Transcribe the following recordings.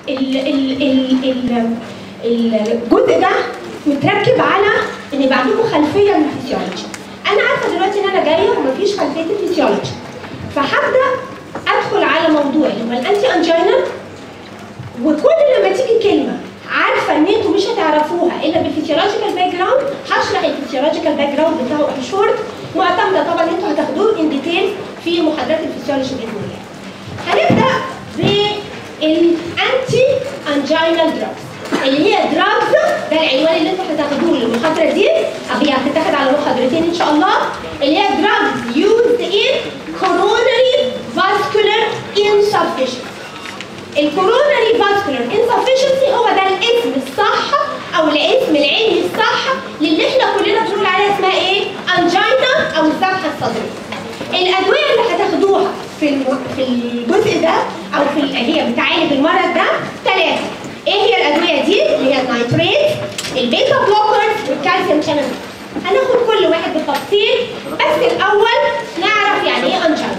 ال ال ال ال الجزء ده متركب على ان يبقى عندكم خلفيه من الفسيولوجي انا عارفه دلوقتي ان انا جايه ومفيش خلفيه الفسيولوجي فهبدا ادخل على موضوع اللي هو الانتي انجينال وكل لما تيجي كلمه عارفه ان انتوا مش هتعرفوها الا بالفسيولوجيكال باك جراوند هشرح الفسيولوجيكال باك جراوند بتاعه ان شورت معتمده طبعا انتوا هتاخدوه ان ديتيل في محاضرات الفسيولوجي باذن الله. هنبدا بالانتي انجينال دراجز اللي هي دراجز ده العنوان اللي انتوا هتاخدوه للمحاضره دي او هي هتتاخد على محاضرتين ان شاء الله اللي هي دراجز used in coronary vascular insufficiency الكوروناري فاسكولار انسفشنسي هو ده الاسم الصح او الاسم العلمي الصح للي احنا كلنا بنقول عليها اسمها ايه؟ انجينا او الذبحه الصدريه. الادويه اللي هتاخدوها في الم... في الجزء ده او في ال- هي بتعالج المرض ده ثلاثه. ايه هي الادويه دي؟ اللي هي النايتريت، البيتا بلوكرز والكالسيوم شانل. هناخد كل واحد بالتفصيل بس الاول نعرف يعني ايه انجينا.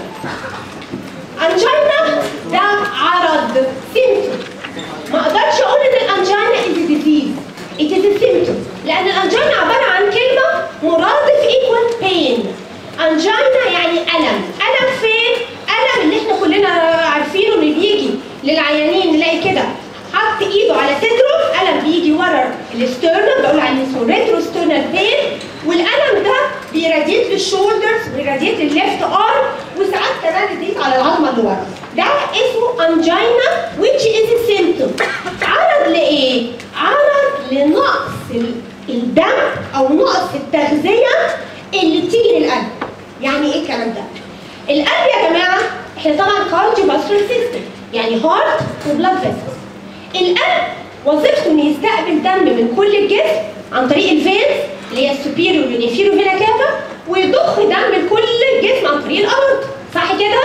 انجينا ده عرض سيمتوم ما اقدرش اقول ان الانجينا از ديزيز it is a symptom لان الانجينا عباره عن كلمه مرادف equal pain انجينا يعني الم الم فين الم اللي احنا كلنا عارفينه اللي بيجي للعيانين نلاقي كده حط ايده على صدره الم بيجي ورا الاسترنال بقول عليه اسمه ريترو سترنال بين والالم ده بيراديت للشولدرز بيراديت للليفت ارم وساعات كمان بيراديت على العظمه اللي ورا ده اسمه انجينا which is a symptom عرض لايه؟ عرض لنقص ال- الدم او نقص التغذيه اللي بتيجي للقلب يعني ايه الكلام ده؟ القلب يا جماعه احنا طبعا كارديو فاسكولار سيستم يعني هارت وبلاد فيسلز القلب وظيفته انه يستقبل دم من كل الجسم عن طريق الفينز اللي هي السوبيريور والانفيريور فينا كافا ويضخ دم لكل الجسم عن طريق الارض صح كده؟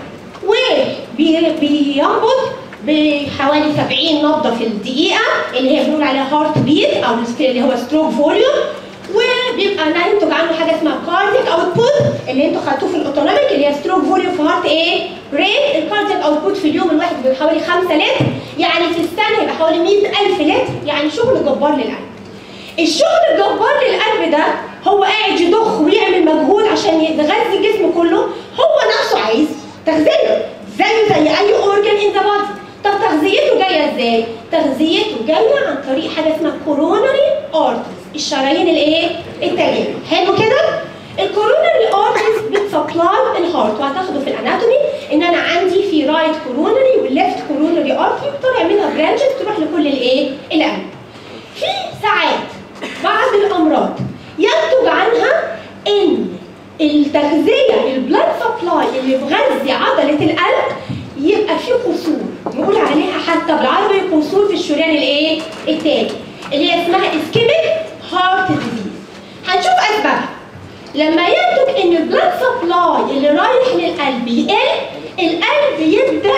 وبينبض بحوالي 70 نبضه في الدقيقه اللي هي بنقول عليها هارت بيت او اللي هو ستروك فوليوم وبيبقى ننتج عنه حاجه اسمها كارديك اوتبوت اللي انتوا خدتوه في الاوتونوميك اللي هي ستروك فوليوم في هارت ايه؟ ريت الكارديك اوتبوت في اليوم الواحد بيبقى حوالي 5 لتر يعني في السنه يبقى حوالي 100000 لتر يعني شغل جبار للقلب. الشغل الجبار للقلب ده هو قاعد يضخ ويعمل مجهود عشان يغذي الجسم كله هو نفسه عايز تغذيه زيه زي اي اورجن ان ذا بادي طب تغذيته جايه ازاي؟ تغذيته جايه عن طريق حاجه اسمها كوروناري ارترز الشرايين الايه؟ التاليه حلو كده؟ الكوروناري ارترز بتسبلاي الهارت وهتاخده في الاناتومي ان انا عندي في رايت كوروناري والليفت كوروناري ارتري طالع منها برانشز تروح لكل الايه؟ القلب. في ساعات بعض الامراض ينتج عنها ان التغذيه البلاد سبلاي اللي بغذي عضله القلب يبقى في قصور نقول عليها حتى بالعربي قصور في الشريان الايه؟ التاني اللي هي اسمها اسكيميك هارت ديزيز هنشوف اسبابها لما ينتج ان البلاد سبلاي اللي رايح للقلب يقل القلب يبدا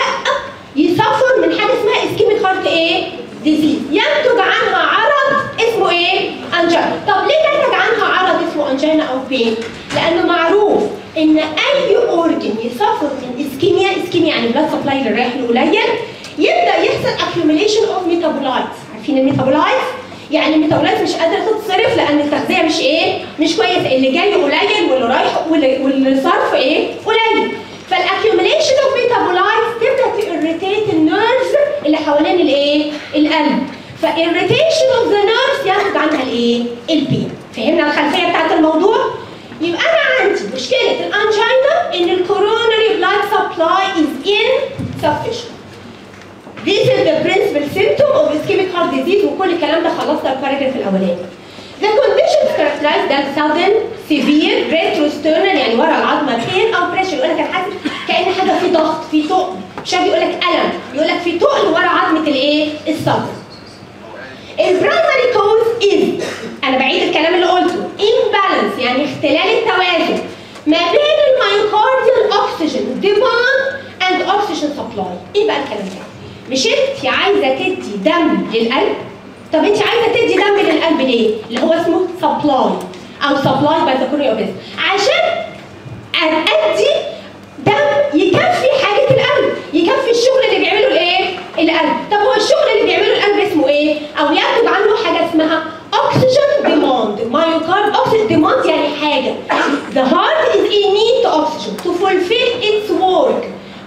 يسافر من حاجه اسمها اسكيميك هارت ايه؟ ديزيز ينتج عنها عرض اسمه ايه؟ انجينا طب ليه نتج عنها عرض اسمه انجينا او بين؟ لانه معروف ان اي اورجن يسافر من اسكيميا اسكيميا يعني بلاد سبلاي اللي رايح له قليل يبدا يحصل accumulation اوف ميتابولايتس عارفين الميتابولايتس؟ يعني الميتابولايتس مش قادره تتصرف لان التغذيه مش ايه؟ مش كويس اللي جاي قليل واللي رايح واللي واللي صرف ايه؟ قليل فالاكيوميليشن اوف ميتابولايتس تبدا تيريتيت النيرفز اللي حوالين الايه؟ القلب فالريتيشن اوف ذا نيرفز ينتج عنها الايه؟ البين فهمنا الخلفيه بتاعت الموضوع؟ يبقى انا عندي مشكله الانجينا ان الكوروناري بلاد سبلاي از insufficient This is the principal symptom of ischemic heart disease وكل الكلام ده خلصنا الباراجراف الاولاني. The condition is characterized as sudden, severe, retrosternal يعني ورا العظمه pain او pressure يقول لك انا حاسس كان حاجه في ضغط في تقل مش عارف يقول لك الم يقول لك في تقل ورا عظمه الايه؟ الصدر. البرايمري كوز از انا بعيد الكلام اللي قلته imbalance يعني اختلال التوازن ما بين المايوكارديال اوكسجين ديماند اند اوكسجين سبلاي ايه بقى الكلام ده؟ مش انت عايزه تدي دم للقلب طب انت عايزه تدي دم للقلب ليه؟ اللي هو اسمه سبلاي او سبلاي باي ذا كورنيا اوبيس عشان ادي دم يكفي حاجه القلب يكفي الشغل اللي بيعمله الايه؟ القلب طب هو الشغل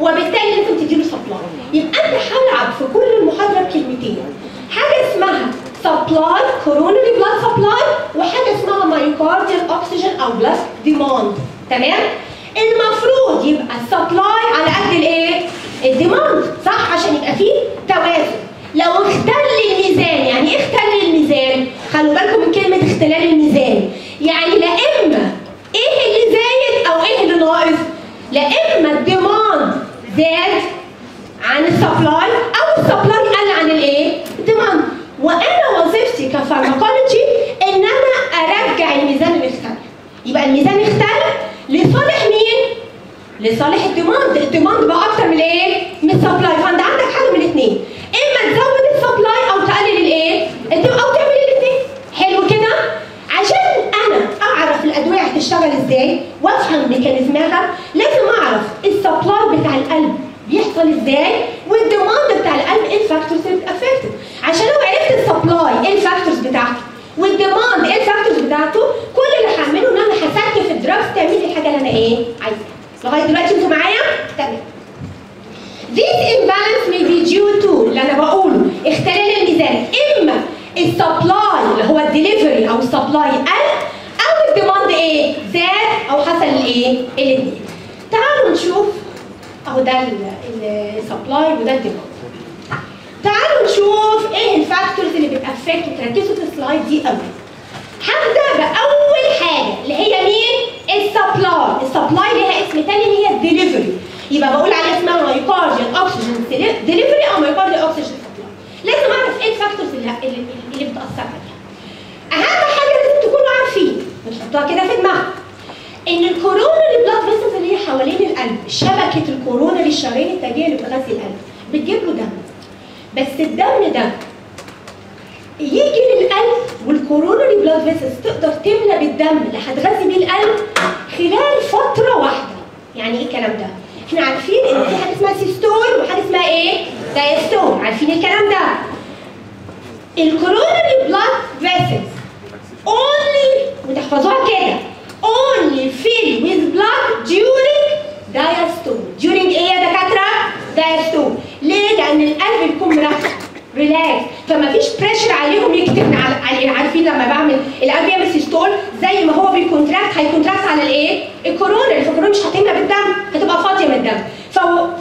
وبالتالي لازم تديله سبلاي يبقى انت هلعب في كل المحاضره بكلمتين حاجه اسمها سبلاي كورونري بلاد سبلاي وحاجه اسمها مايوكارديال اوكسجين او بلاد ديماند تمام المفروض يبقى السبلاي على قد الايه الديماند صح عشان يبقى فيه توازن لو اختل الميزان يعني ايه اختل الميزان خلوا بالكم من كلمه اختلال الميزان يعني لا اما ايه اللي زايد او ايه اللي ناقص لا اما الديماند زاد عن السبلاي او السبلاي قل عن الايه الديماند وانا وظيفتي كفارماكولوجي ان انا ارجع الميزان اللي اختل يبقى الميزان اختل لصالح مين لصالح الديماند الديماند بقى اكتر من الايه من السبلاي فانت عندك حاجه من الاثنين اما تزود السبلاي او تقلل الايه الديم- او تعمل الاثنين حلو كده عشان انا اعرف الادويه هتشتغل ازاي وافهم ميكانيزمها لازم اعرف السبلاي بتاع القلب بيحصل ازاي والديماند بتاع القلب ايه الفاكتورز اللي بتافكت عشان لو عرفت السبلاي ايه الفاكتورز بتاعته والديماند ايه الفاكتورز بتاعته كل اللي هعمله ان انا هسكت الدراجز تعمل لي الحاجه اللي انا ايه عايزاها لغايه دلوقتي انتوا معايا؟ تمام. This imbalance may be due to اللي انا بقوله اختلال الميزان اما السبلاي اللي هو الدليفري او السبلاي قل او الديماند ايه؟ زاد او حصل الايه؟ الاثنين. تعالوا نشوف اهو ده السبلاي وده الديماند. تعالوا نشوف ايه الفاكتورز اللي بتافكت وتركزوا في السلايد دي قوي. هبدا باول حاجه اللي هي مين؟ السبلاي، السبلاي ليها اسم تاني اللي هي الدليفري. يبقى بقول عليها اسمها مايوكارديال اوكسجين دليفري او مايوكارديال اوكسجين سبلاي. لازم اعرف ايه الفاكتورز اللي اللي, اللي بتاثر عليها. اهم حاجه لازم تكونوا عارفين بنحطها كده في دماغنا ان الكورونري بلاد فيسلز اللي هي حوالين القلب شبكه الكورونري الشرايين التاجيه اللي بتغذي القلب بتجيب له دم بس الدم ده يجي للقلب والكورونري بلاد فيسلز تقدر تملى بالدم اللي هتغذي بيه القلب خلال فتره واحده يعني ايه الكلام ده احنا عارفين ان في حاجه اسمها سيستول وحاجه اسمها ايه دايستول عارفين الكلام ده الكورونري بلاد فيسلز only وتحفظوها كده only fill with blood during diastole during ايه يا دكاتره diastole ليه لان القلب بيكون مرخص ريلاكس فما فيش بريشر عليهم يكتب على على- عارفين لما بعمل القلب يعمل سيستول زي ما هو بيكونتراكت هيكونتراكت على الايه الكورونا الكورونا مش هتملى بالدم هتبقى فاضيه من الدم ف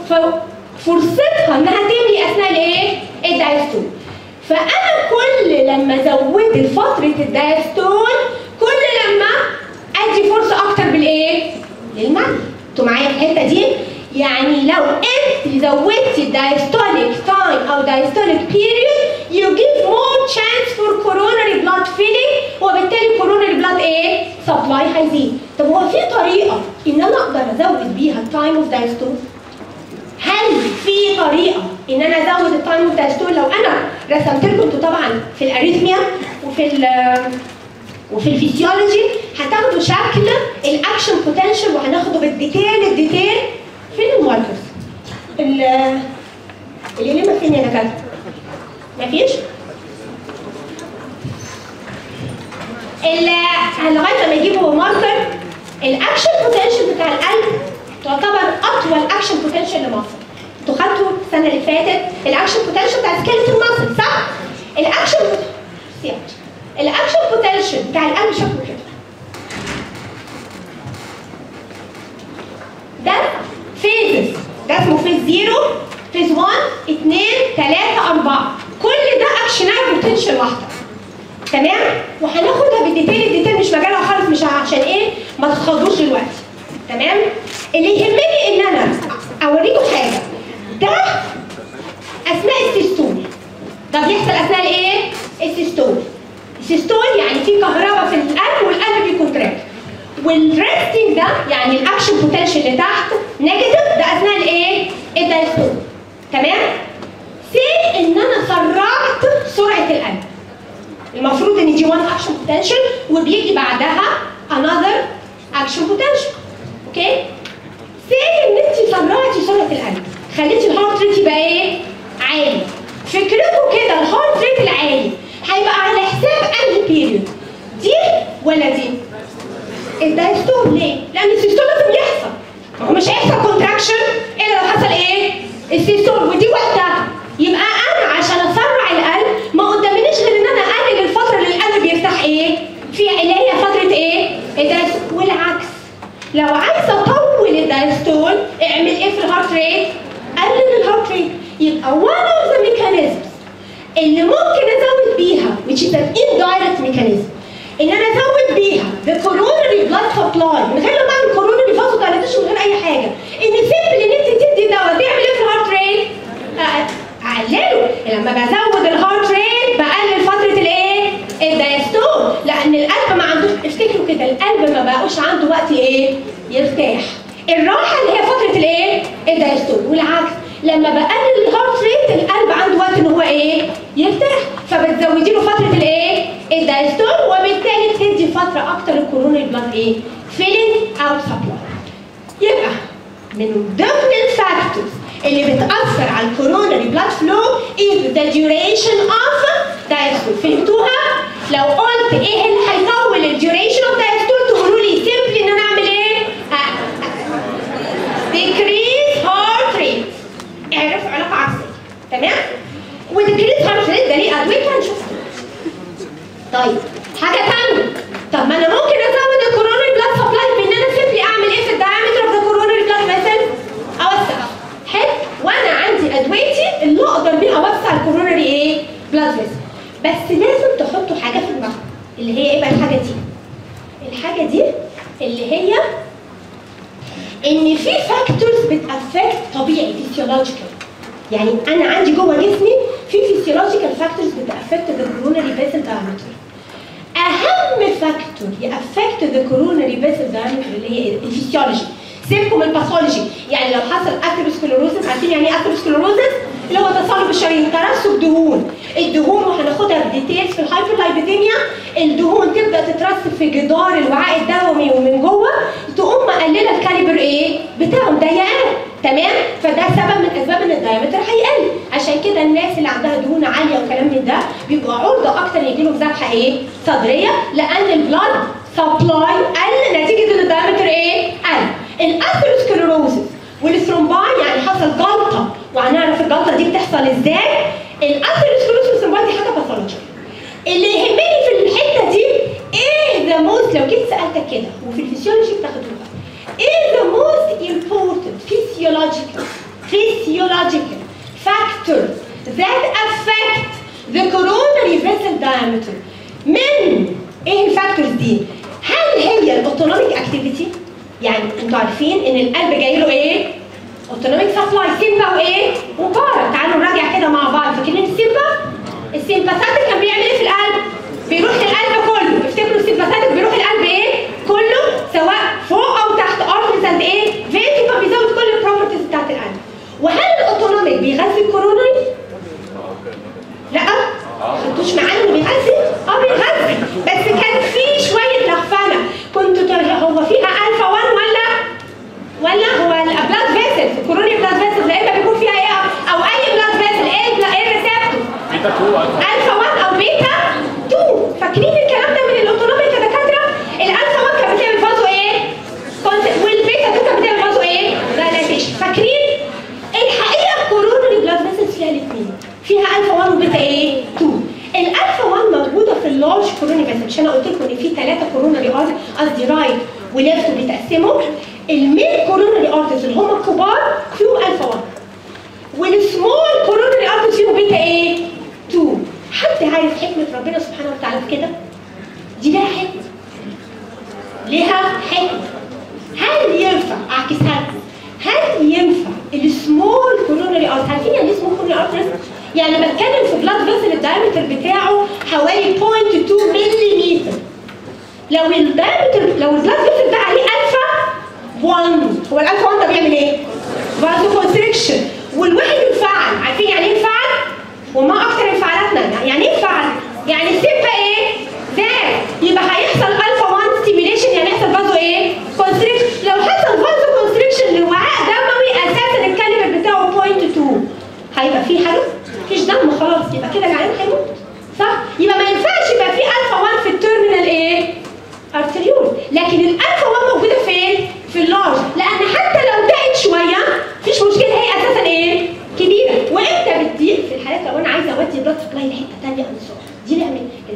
فرصتها انها تملي اثناء الايه الدايستول فانا كل لما زودت فتره الدايستول كل لما ادي فرصه اكتر بالايه للملح انتوا معايا في الحته دي يعني لو انت زودتي الدايستوليك تايم او دايستوليك بيريود you give more chance for coronary blood filling وبالتالي coronary blood ايه سبلاي هيزيد طب هو في طريقه ان انا اقدر ازود بيها التايم اوف دايستول هل في طريقه ان انا ازود التايم اوف دايستول لو انا رسمت لكم انتوا طبعا في الاريثميا وفي ال وفي الفسيولوجي هتاخدوا شكل الاكشن بوتنشال وهناخده بالديتيل الديتيل فين الماركرز؟ ال- القلمه فين يا دكاتره؟ مفيش؟ ال- لغايه ما يجيبوا ماركر الاكشن بوتنشال بتاع القلب تعتبر اطول اكشن بوتنشال لمصر انتوا خدتوا السنه اللي فاتت الاكشن بوتنشال بتاع سكيلتون مصر صح؟ الاكشن بوتنشال الاكشن بوتنشال بتاع القلب شكله كده ده فيزز ده اسمه فيز زيرو فيز 1 2 3 4 كل ده اكشنات بوتنشال واحده تمام وهناخدها بالديتيل الديتيل مش مجالها خالص مش عشان ايه ما تتخضوش دلوقتي تمام اللي يهمني ان انا اوريكم حاجه ده اثناء السيستول ده بيحصل اثناء الايه السيستول السيستول يعني في كهرباء في القلب والقلب بيكونتراكت والريستنج ده يعني الاكشن بوتنشال اللي تحت نيجاتيف ده اثناء الايه الدايستول تمام سي ان انا سرعت سرعه القلب المفروض ان دي 1 اكشن بوتنشال وبيجي بعدها another اكشن بوتنشال اوكي سي ان انت سرعتي سرعه القلب خليتي الهارت ريت يبقى ايه عالي فكرته كده الهارت ريت العالي هيبقى على حساب انهي بيريود دي ولا دي الدايستول ليه لان السيستول لازم يحصل ما هو مش هيحصل كونتراكشن الا لو حصل ايه الهارت ريت يبقى one of the mechanisms اللي ممكن ازود بيها which is an indirect mechanism ان انا ازود بيها the coronary blood supply من غير ما اعمل coronary vasodilatation من غير اي حاجه ان سيمبل ان انت تدي دواء تعمل ايه في الهارت ريت؟ اقلله لما بزود الهارت ريت بقلل فتره الايه؟ الدايستول لان القلب ما عندوش افتكروا كده القلب ما بقوش عنده وقت ايه؟ يرتاح الراحه اللي هي فتره الايه؟ الدايستول والعكس لما بقلل الهارت ريت القلب عنده وقت ان هو ايه؟ يرتاح فبتزودي له فتره الايه؟ الدايستول وبالتالي بتدي فتره اكتر الكورونري بلاد ايه؟ فيلينج اوت سبلاي يبقى من ضمن الفاكتورز اللي بتأثر على الكورونري بلاد فلو is the duration of diastole فهمتوها؟ لو قلت ايه اللي هيطول الديوريشن اوف diastole تقولوا لي simply ان انا اعمل ايه؟ decrease heart rate اعرف علاقة عكسية تمام؟ وديكريز heart rate ده ليه ادوية هنشوفها طيب حاجة تانية طب ما انا ممكن ازود الكورونري بلاد سبلاي بان انا سيمبلي اعمل ايه في الدايمتر اوف ذا كورونري بلاد فيسل؟ اوسع حلو وانا عندي ادويتي اللي اقدر بيها اوسع الكورونري ايه؟ بلاد فيسل بس لازم تحطوا حاجة في دماغكم اللي هي ايه بقى الحاجة دي؟ الحاجة دي اللي هي ان في فاكتورز بتافكت طبيعي فيسيولوجيكال يعني انا عندي جوه جسمي في فيسيولوجيكال فاكتورز بتافكت ذا كورونري فيسل دايمتر اهم فاكتور يافكت ذا كورونري فيسل دايمتر اللي هي الفسيولوجي سيبكم من الباثولوجي يعني لو حصل اثيروسكلوروزس عارفين يعني ايه اثيروسكلوروزس اللي هو تصلب الشرايين ترسب دهون الدهون وهناخدها بديتيلز في الهايبرلايبيديميا الدهون تبدا تترسب في جدار الوعاء الدموي ومن جوه تقوم مقلله الكاليبر ايه بتاعهم ضيقاه تمام فده سبب من اسباب ان الدايمتر هيقل عشان كده الناس اللي عندها دهون عاليه وكلام من ده بيبقوا عرضه اكتر يجيلهم ذبحه ايه صدريه لان البلاد سبلاي قل نتيجه ان الدايمتر ايه قل الاثيروسكليروزس والثرومباي يعني حصل جلطه وهنعرف الجلطه دي بتحصل ازاي الاثيروسكليروزس والثرومباي دي حاجه باثولوجيه اللي يهمني في الحته دي ايه ذا موست لو جيت سالتك كده وفي الفسيولوجي بتاخدوها ايه the most important physiological physiological factor that affect the coronary vessel diameter من ايه الفاكتورز دي؟ هل هي الاوتونوميك اكتيفيتي؟ يعني انتوا عارفين ان القلب جاي له ايه؟ اوتونوميك سبلاي سيمبا وايه؟ وبارا تعالوا نراجع كده مع بعض فاكرين السيمبا؟ السيمباثيك كان بيعمل ايه في القلب؟ بيروح للقلب كله افتكروا السيمباثيك بيروح للقلب ايه؟ كله سواء فوق او تحت ارترز قد ايه؟ فين كان بيزود كل البروبرتيز بتاعت القلب وهل الاوتونوميك بيغذي الكورونري؟ لا خدتوش معانا انه بيغذي؟ اه بيغذي بس كان في شويه لخفنه كنت تر- هو فيها الفا 1 ولا ولا هو البلاد فيسل الكورونري بلاد فيسل يا اما بيكون فيها ايه او اي بلاد فيسل ايه البلا- ايه الريسبتور؟ بيتا 2 الفا الفا 1 او بيتا 2 فاكرين الكلام ده من الاوتونوميك يا دكاتره الالفا 1 كانت بتعمل فازو ايه كنت والبيتا 2 كانت بتعمل فازو ايه دايلاتيشن فاكرين الحقيقه الكورونري بلاد فيسلز فيها الاثنين فيها الفا 1 وبيتا ايه 2 الالفا 1 موجوده في اللارج كورونري فيسل مش انا قلت لكم ان في ثلاثه كورونري ارت قصدي رايت وليفت بيتقسموا المين كورونري ارتس اللي هم الكبار فيهم الفا 1 والسمول كورونري ارتس فيهم بيتا ايه 2 حد عارف حكمه ربنا سبحانه وتعالى في كده دي لها حكمه لها حكمه هل ينفع اعكسها لكم هل ينفع السمول كورونري ارت عارفين يعني ايه سمول كورونري ارت يعني بتكلم في بلاد فيسل الدايمتر بتاعه حوالي 0.2 ملم لو الدايمتر لو البلاد فيسل ده عليه الفا 1 هو الالفا 1 ده بيعمل ايه؟ فازو كونستريكشن والواحد ينفعل عارفين يعني ايه ينفعل؟ وما اكتر انفعالاتنا يعني ايه ينفعل؟ يعني السبه ايه؟ زاد يبقى هيحصل الفا 1 ستيميليشن يعني يحصل فازو ايه؟ كونستريكشن لو حصل فازو كونستريكشن للوعاء دموي اساسا الكاليبر بتاعه 0.2 هيبقى في حاجه؟ مفيش دم خلاص يبقى كده العيان هيموت صح؟ يبقى ما ينفعش يبقى في الفا 1 في التيرمينال ايه؟ ارتريول لكن الالفا 1 موجوده فين؟ في اللارج لان حتى لو ضاقت شويه مفيش مشكله هي اساسا ايه؟ كبيره وامتى بتضيق في الحالات لو انا عايزه اودي بلاد سبلاي لحته ثانيه انصار دي نعمل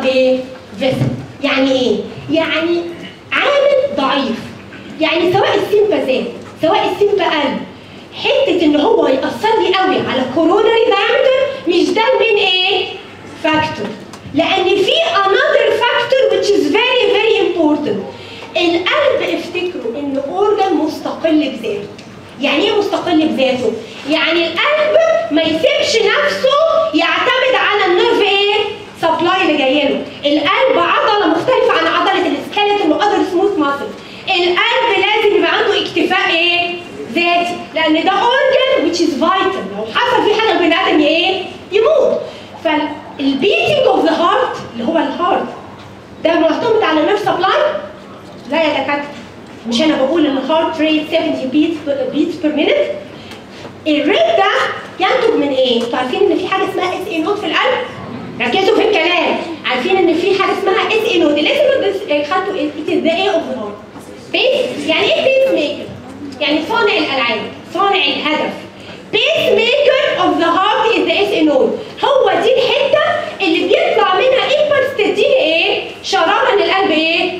ايه فيسل يعني ايه يعني عامل ضعيف يعني سواء السيمبا زاد سواء السيمبا قل حته ان هو ياثر لي قوي على الكوروناري دايمتر مش ده من ايه فاكتور لان في another factor which is very very important القلب افتكروا ان اورجان مستقل بذاته يعني ايه مستقل بذاته يعني القلب ما يسيبش نفسه يعتمد على النيرف ايه سبلاي اللي جاي له القلب عضله مختلفه عن عضله السكيلتون واذر سموث ماسل القلب لازم يبقى عنده اكتفاء ايه ذاتي لان ده اورجان which is vital لو حصل فيه حاجه البني ادم ايه يموت فالبيتنج اوف ذا هارت اللي هو الهارت ده معتمد على نيرف سبلاي لا يا دكاتره مش انا بقول ان الهارت ريت 70 بيتس بيتس بير مينيت الريت ده ينتج من ايه؟ انتوا عارفين ان في حاجه اسمها اس اي نود في القلب؟ ركزوا في الكلام عارفين ان في حاجه اسمها اس اي نود الاس اي نود خدتوا ات ذا ايه اوف ذا هارت بيس يعني ايه بيس ميكر؟ يعني صانع الالعاب صانع الهدف بيس ميكر اوف ذا هارت از ذا اس اي نود هو دي الحته اللي بيطلع منها امبلس تديني ايه؟ شراره ان القلب ايه؟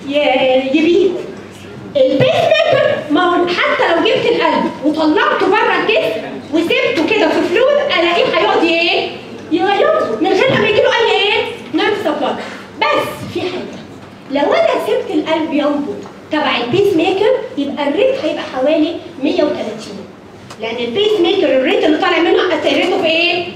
ي- يبيد البيس ميكر ما هو حتى لو جبت القلب وطلعته بره الجسم وسبته كده في فلويد الاقيه هيقعد ايه؟ يغيره من غير ما يجيله اي ايه؟ نيرف سبلاي بس في حاجه لو انا سبت القلب ينبض تبع البيس ميكر يبقى الريت هيبقى حوالي 130 لان البيس ميكر الريت اللي طالع منه اثرته في ايه؟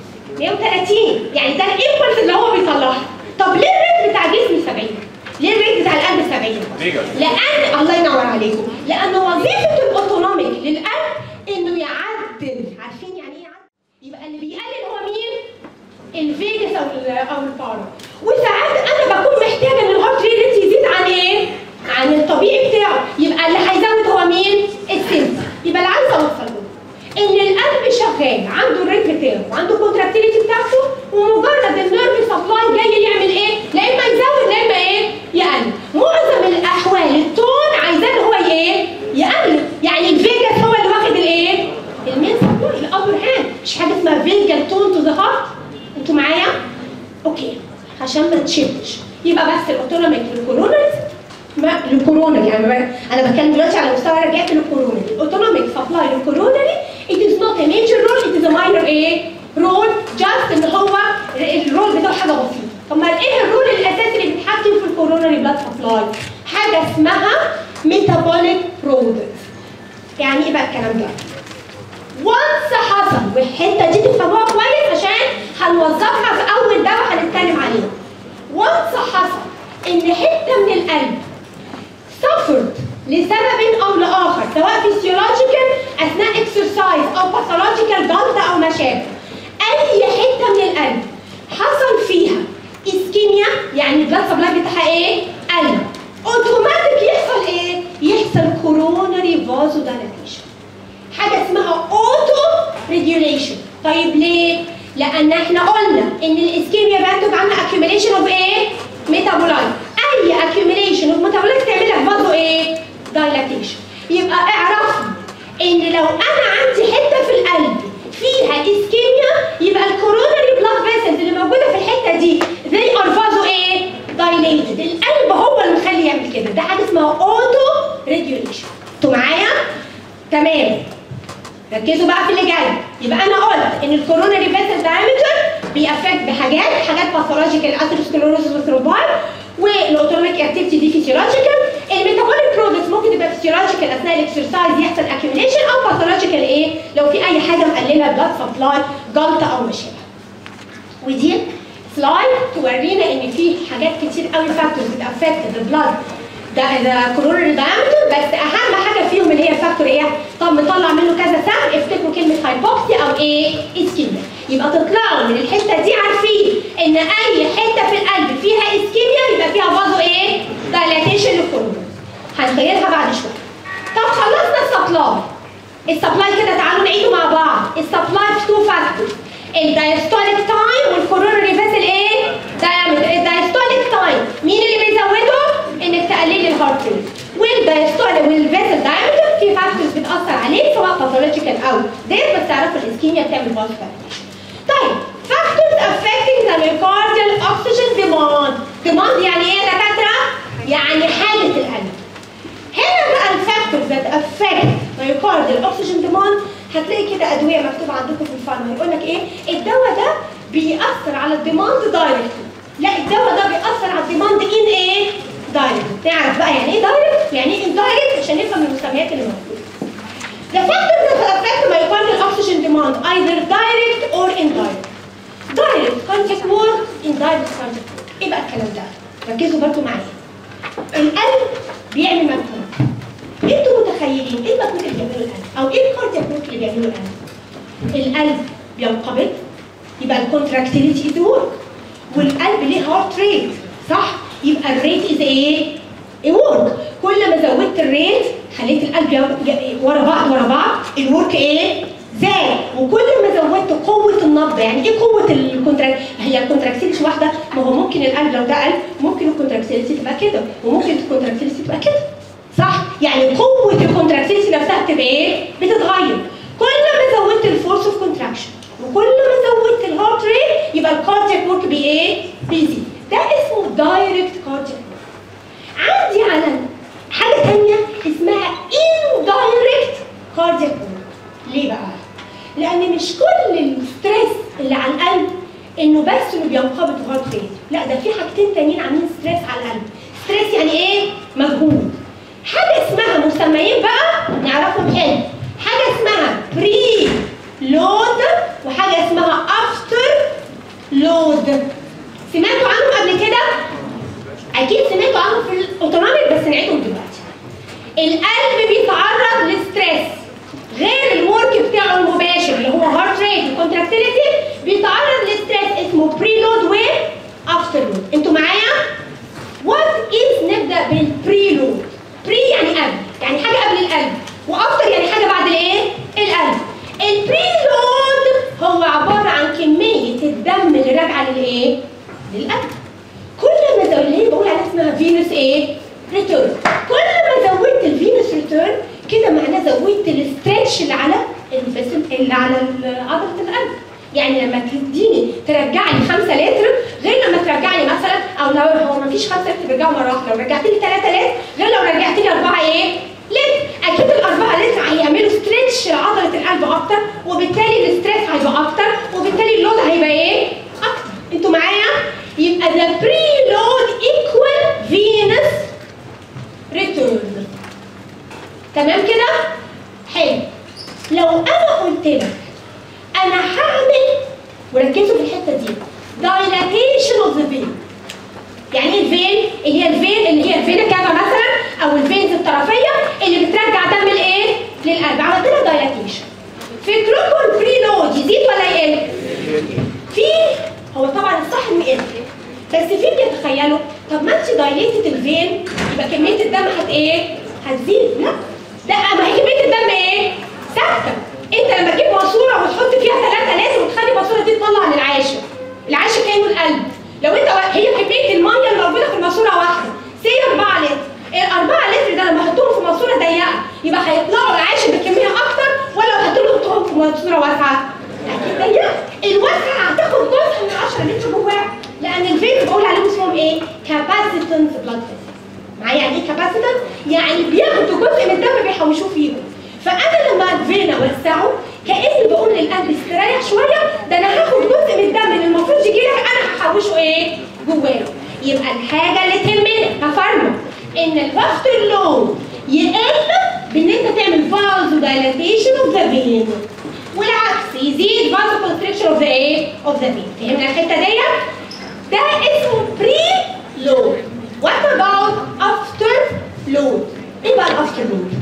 130 يعني ده الامبلس اللي هو بيطلعها طب ليه الريت بتاع جسمي 70 ليه الريت بتاع القلب 70 لان الله ينور عليكم لان وظيفه الاوتونوميك للقلب انه يعدل عارفين يعني ايه يعدل يبقى اللي بيقلل هو مين الفيجاس او ال او البارا وساعات انا بكون محتاجه ان الهارت ريت يزيد عن ايه عن الطبيعي بتاعه يبقى اللي هيزود هو مين السنس يبقى اللي عايزه اوصل له ان القلب شغال عنده الريت بتاعه وعنده الكونتراكتيليتي بتاعته ومجرد النيرف سبلاي جاي يعمل ايه؟ لا اما يزود لا اما ايه؟ يقلل. معظم الاحوال التون عايزاه ان هو ايه؟ يقلل، يعني الفيجاس هو اللي واخد الايه؟ المين سبلاي الابر هاند، مش حاجه اسمها فيجا تون تو ذا هارت. انتوا معايا؟ اوكي عشان ما تشدش. يبقى بس الاوتونوميك للكورونرز ما الكورونا يعني ما- انا بتكلم دلوقتي على مستوى رجعت للكورونا الاوتونوميك سبلاي للكورونري it is not a major role it is a minor ايه رول جاست ان هو الرول بتاعه حاجه بسيطه طب ما ايه الرول الاساسي اللي بيتحكم في الكورونري بلاد سبلاي حاجه اسمها ميتابوليك برودكتس يعني ايه بقى الكلام ده وانس حصل والحته دي تفهموها كويس عشان هنوظفها في اول دواء هنتكلم عليه وانس حصل ان حته من القلب suffered لسبب او لاخر سواء فيسيولوجيكال اثناء اكسرسايز او باثولوجيكال جلطه او ما شابه اي حته من القلب حصل فيها اسكيميا يعني البلاد سبلاي بتاعها ايه؟ قل اوتوماتيك يحصل ايه؟ يحصل كوروناري فازو دايلاتيشن حاجه اسمها اوتو ريجوليشن طيب ليه لان احنا قلنا ان الاسكيميا بينتج عنها accumulation اوف ايه ميتابولايت اي accumulation اوف ميتابولايت تعمل لك برضه ايه دايلاتيشن يبقى اعرفوا ان لو انا عندي حته في القلب فيها اسكيميا يبقى الكوروناري بلاد فيسلز اللي موجوده في الحته دي they are vaso ايه dilated القلب هو اللي مخلي يعمل كده ده حاجه اسمها اوتو ريجوليشن انتوا معايا تمام ركزوا بقى في اللي جاي يبقى انا قلت ان الكوروناري فيسل دايمتر بيأفكت بحاجات حاجات باثولوجيكال اثيروسكليروسيس وثرومباي والاوتوميك اكتيفيتي دي فيسيولوجيكال الميتابوليك برودكتس ممكن تبقى فيسيولوجيكال اثناء الاكسرسايز يحصل اكيوميليشن او باثولوجيكال ايه لو في اي حاجه مقلله بلاد سبلاي جلطه او ما شابه ودي سلايد تورينا ان في حاجات كتير قوي فاكتورز بتافكت ذا بلاد ده ذا كورونري دايمتر بس اهم حاجه فيهم اللي هي فاكتور ايه؟ طب مطلع منه كذا سهم افتكروا كلمه هايبوكسيا او ايه؟ اسكيميا يبقى تطلعوا من الحته دي عارفين ان اي حته في القلب فيها اسكيميا يبقى فيها برضه ايه؟ دايلاتيشن للكورونري هنغيرها بعد شويه طب خلصنا السبلاي السبلاي كده تعالوا نعيده مع بعض السبلاي في تو فاكتورز الدايستوليك تايم والكورونري فيسل ايه؟ diameter. الدايستوليك تايم مين اللي بيزوده؟ انك تقللي الهارت ريت والدايستوليك والفيسل دايمتر في فاكتورز بتاثر عليه سواء باثولوجيكال او ديت بس تعرفوا الاسكيميا بتعمل فاسكولاريزيشن طيب factors affecting the myocardial oxygen demand ديماند يعني ايه يا دكاتره؟ يعني حاله القلب هنا بقى الفاكتور ذات افكت مايوكارديال اوكسجين ديماند هتلاقي كده ادويه مكتوبه عندكم في الفارما هيقول لك ايه الدواء ده بيأثر على الديماند دايركت لا الدواء ده بيأثر على الديماند ان ايه دايركت نعرف بقى يعني ايه دايركت يعني ايه اندايركت عشان نفهم المسميات اللي موجوده The factor that affect myocardial oxygen demand either direct or indirect. Direct cardiac work, indirect cardiac work. ايه بقى الكلام ده؟ ركزوا برضو معايا. القلب بيعمل مجهود. انتوا متخيلين ايه المجهود اللي بيعمله القلب؟ او ايه الكاردياك ورك اللي بيعمله القلب؟ القلب بينقبض يبقى الكونتراكتيليتي از ورك والقلب ليه هارت ريت صح؟ يبقى الريت از ايه؟ ورك كل ما زودت الريت خليت القلب ي- ي- ورا بعض ورا بعض الورك ايه؟ زاد وكل ما زودت قوه النبض يعني ايه قوه الكونتراكت هي الكونتراكتيلتي واحده ما هو ممكن القلب لو ده قلب ممكن الكونتراكتيلتي تبقى كده وممكن الكونتراكتيلتي تبقى كده صح يعني قوه الكونتراكتيلتي نفسها بتبقى ايه بتتغير كل ما زودت الفورس اوف كونتراكشن وكل ما زودت الهارت ريت يبقى الكاردياك ورك بي ايه بيزيد ده اسمه دايركت كاردياك عندي على حاجه ثانيه اسمها indirect cardiac work ليه بقى؟ لان مش كل الستريس اللي على القلب انه بس انه بينقبض هارت ريت لا ده في حاجتين تانيين عاملين ستريس على القلب ستريس يعني ايه؟ مجهود حاجه اسمها مسميين بقى نعرفهم حلو حاجه اسمها بري لود وحاجه اسمها افتر لود سمعتوا عنهم قبل كده؟ اكيد سمعتوا عنهم في الاوتونوميك بس نعيدهم دلوقتي القلب بيتعرض لستريس غير الورك بتاعه المباشر اللي هو هارت ريت وكونتراكتيليتي بيتعرض لستريس اسمه بري لود و افتر لود انتوا معايا وات از نبدا بالبري لود بري يعني قبل يعني حاجه قبل القلب وافتر يعني حاجه بعد الايه القلب البري لود هو عباره عن كميه الدم اللي راجعه للايه للقلب كل ما زودت اللي هي بقول عليها اسمها فينوس ايه؟ ريتيرن كل ما زودت الفينوس ريتيرن كده معناه زودت الاسترتش اللي على الفيسل اللي على ال- عضله القلب يعني لما تديني ترجع لي 5 لتر غير لما ترجع لي مثلا او لو هو ما فيش 5 لتر بيرجعوا مره واحده لو رجعت لي 3 لتر غير لو رجعت لي 4 ايه؟ لتر اكيد ال 4 لتر هيعملوا ستريتش لعضله القلب اكتر وبالتالي الاستريس هيبقى اكتر وبالتالي اللود هيبقى ايه؟ اكتر انتوا معايا؟ يبقى the preload equal venous return تمام كده؟ حلو لو انا قلت لك انا هعمل وركزوا في الحته دي dilatation of the vein يعني ايه الفين؟ اللي هي الفين اللي هي الفينا كافا مثلا او الفينز الطرفيه اللي بترجع دم الايه؟ للقلب عملت لها دايلاتيشن فكركم البري لود يزيد ولا يقل؟ في هو طبعا الصح انه يقل بس في بيتخيلوا طب ما انت دايليتد الفين يبقى كميه الدم هت ايه؟ هتزيد لا لا ما هي كميه الدم ايه؟ ثابته انت لما تجيب ماسوره وتحط فيها ثلاثه لازم وتخلي الماسوره دي تطلع للعاشر العاشر كانه القلب لو انت هي كميه الميه الموجوده في الماسوره واحده سي 4 لتر ال 4 لتر ده لما احطهم في ماسوره ضيقه يبقى هيطلعوا العاشر بكميه اكتر ولا لو هتحطهم في ماسوره واسعه؟ اكيد ضيقه الواسعه هتاخد جزء من 10 لتر جواها لان الفيز بقول عليهم اسمهم ايه؟ كاباسيتنس بلاد معايا يعني ايه كاباسيتنس؟ يعني بياخدوا جزء من الدم بيحوشوه فيهم فانا لما الفينا وسعه كاني بقول للقلب استريح شويه ده انا هاخد جزء من الدم اللي المفروض يجي لك انا هحوشه ايه؟ جواه يبقى الحاجه اللي تهمنا هفرمه ان الضغط اللون يقل بان انت تعمل فازو دايلاتيشن اوف ذا فين والعكس يزيد فازو كونستريكشن اوف ذا ايه؟ اوف ذا فين فهمنا الحته ديت؟ ده اسمه بري لود وات اباوت افتر لود ايه بقى الافتر لود؟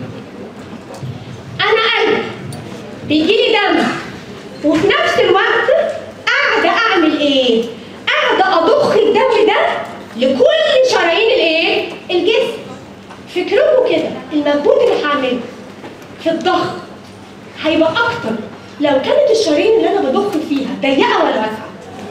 انا قلب بيجي لي دم وفي نفس الوقت قاعده اعمل ايه؟ قاعده اضخ الدم ده لكل شرايين الايه؟ الجسم فكركم كده المجهود اللي هعمله في الضخ هيبقى اكتر لو كانت الشرايين اللي انا بضخ فيها ضيقه ولا واسعه؟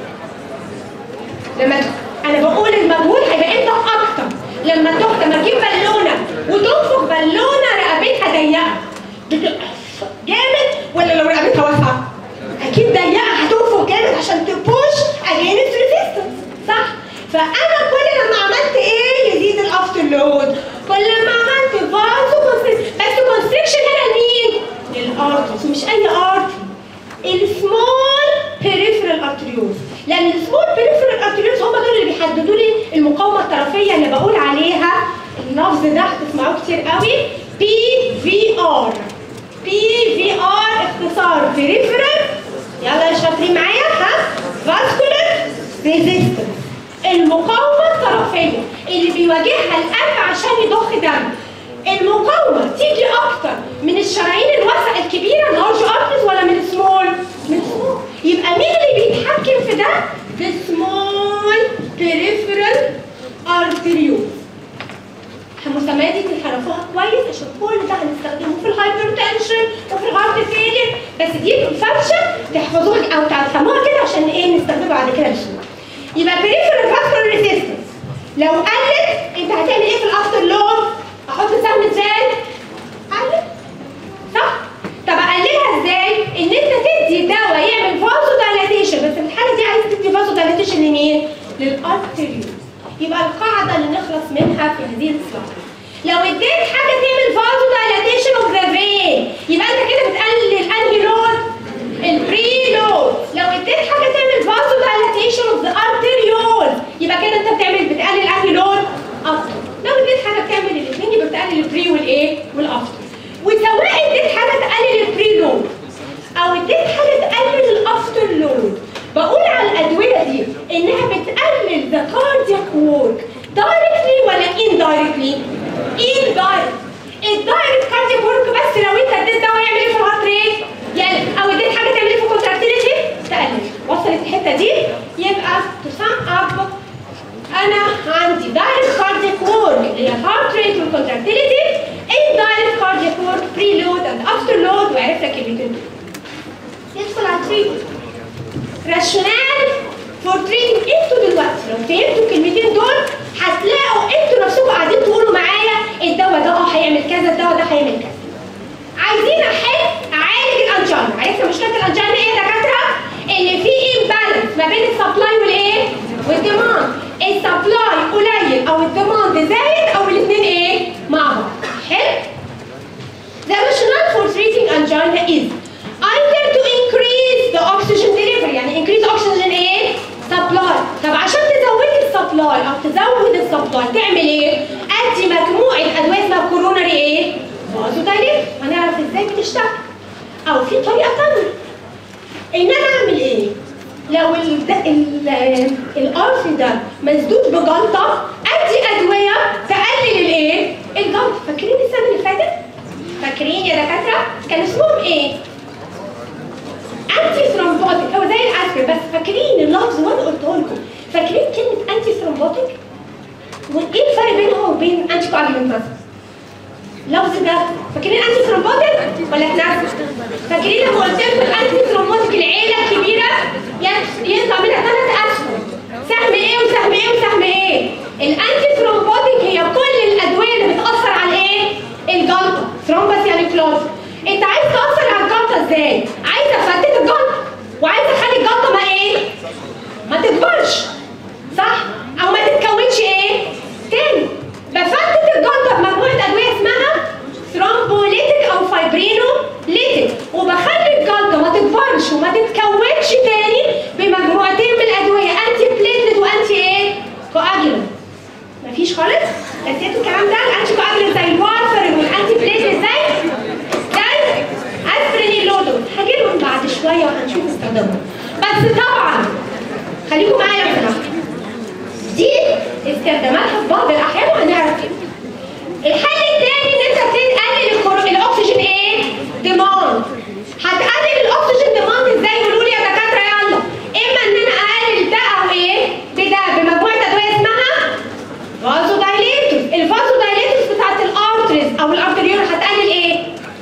لما ت- انا بقول المجهود هيبقى امتى اكتر لما تخ لما تجيب بالونه وتنفخ بالونه رقبتها ضيقه بتبقى جامد ولا لو رقبتها واسعه؟ اكيد ضيقه هتنفخ جامد عشان تبوش اجينست ريزيستنس صح؟ فانا كل ارتريوز لان السمول بريفرال ارتريوز هم دول اللي بيحددوا لي المقاومه الطرفيه اللي بقول عليها اللفظ ده هتسمعوه كتير قوي بي في ار بي في ار اختصار بريفرال يلا يا شاطرين معايا ها فاسكولار ريزيستنس المقاومه الطرفيه اللي بيواجهها القلب عشان يضخ دم المقاومه تيجي اكتر من الشرايين الواسعه الكبيره لارج ارتريز ولا من السمول؟ من السمول يبقى مين اللي بيتحكم في ده؟ the small peripheral arteriole المسميات دي تعرفوها كويس عشان كل ده هنستخدمه في الهايبرتنشن وفي الهارت فيلير بس دي فرشه تحفظوها او تفهموها كده عشان ايه نستخدمها بعد كده بسهوله. يبقى peripheral vascular resistance لو قلت انت هتعمل ايه في الافتر لود؟ احط سهم ازاي؟ قلت صح؟ طب اقللها ازاي؟ ان انت تدي دواء يعمل فازو دايلاتيشن بس في الحاله دي عايز تدي فازو دايلاتيشن لمين؟ للارتريول يبقى القاعده اللي نخلص منها في هذه السلايد لو اديت حاجه تعمل فازو دايلاتيشن اوف ذا فين يبقى انت كده بتقلل انهي لود؟ البري لود لو اديت حاجه تعمل فازو دايلاتيشن اوف ذا ارتريول يبقى كده انت بتعمل بتقلل انهي لود؟ اكتر لو اديت حاجه بتعمل الاثنين يبقى بتقلل البري والايه؟ والافتر وسواء اديت حاجه تقلل البري لود او اديت حاجه تقلل الافتر لود بقول على الادويه دي انها بتقلل ذا كاردياك وورك دايركتلي ولا اندايركتلي؟ اندايركت الدايركت كاردياك وورك بس لو انت اديت دواء يعمل ايه في الهارت ريت؟ يعني او اديت حاجه تعمل ايه في الكونتراكتيليتي؟ تقلل وصلت الحته دي يبقى تو سام اب انا عندي دايركت كاردياك وورك اللي هي الهارت ريت والكونتراكتيليتي indirect cardiac work preload and afterload وعرفت لك الاثنين ندخل على التريتمنت راشونال فور تريتنج انتوا دلوقتي لو فهمتوا الكلمتين دول هتلاقوا انتوا نفسكم قاعدين تقولوا معايا الدواء ده اه هيعمل كذا الدواء ده هيعمل كذا عايزين احل اعالج الانجينا عرفت مشكله الانجينا ايه يا دكاتره؟ ان في امبالانس ما بين السبلاي والايه؟ والديماند السبلاي قليل او الديماند زايد او الاثنين ايه؟ مع بعض حلو؟ The rationale for treating angina is either to increase the oxygen delivery يعني increase oxygen ايه؟ supply طب عشان تزود السبلاي او تزود السبلاي تعمل ايه؟ ادي مجموعه ادويه اسمها كوروناري ايه؟ فازو دايليت هنعرف ازاي بتشتغل او في طريقه ثانيه ان انا اعمل ايه؟ لو ال ال القرص ده مسدود بجلطه ادي ادويه تقلل الايه؟ الجلطه فاكرين السنه اللي فاتت؟ فاكرين يا دكاتره؟ كان اسمهم ايه؟ انتي ثرومبوتيك هو زي الاسبرين بس فاكرين اللفظ وانا قلته لكم فاكرين كلمه انتي ثرومبوتيك؟ وايه الفرق بينه وبين انتي كواجولانت مثلا؟ اللفظ ده فاكرين انتي ثرومبوتيك ولا تنفس؟ فاكرين لما قلت لكم الانتي ثرومبوتيك العيله الكبيره يطلع منها ثلاث اسهم سهم ايه وسهم ايه وسهم ايه؟ الانتي ثرومبوتيك هي كل الادويه اللي بتاثر على ايه؟ الجلطه ثرومبس يعني كلوز انت عايز تاثر على الجلطه ازاي؟ عايز افتت الجلطه وعايز اخلي الجلطه ما ايه؟ ما تكبرش صح؟ او ما تتكونش ايه؟ تاني بفتت الجلطه بمجموعه ادويه اسمها ثرومبوليتيك او فايبرينوليتيك وبخلي الجلطه ما تكبرش وما تتكونش تاني بمجموعتين من الادويه انتي بليتلت وانتي ايه؟ كواجولانت مفيش خالص؟ نسيتوا الكلام ده الانتي كواجولانت زي الوارفرين والانتي بليتلت زي زي اسبرين اللودو هاجي لهم بعد شويه وهنشوف استخدامهم بس طبعا خليكم معايا لو سمحتوا دي استخداماتها في بعض الاحيان وهنعرف ايه الحل الثاني ان انت تقلل الكرو- الاكسجين ايه؟ ديماند هتقلل الاكسجين ديماند ازاي؟ قولوا لي يا دكاتره يلا اما ان انا اقلل ده او ايه؟ بده بمجموعه ادويه اسمها فازو دايليتوس الفازو دايليتوس بتاعت الارتريز او الارتريول هتقلل ايه؟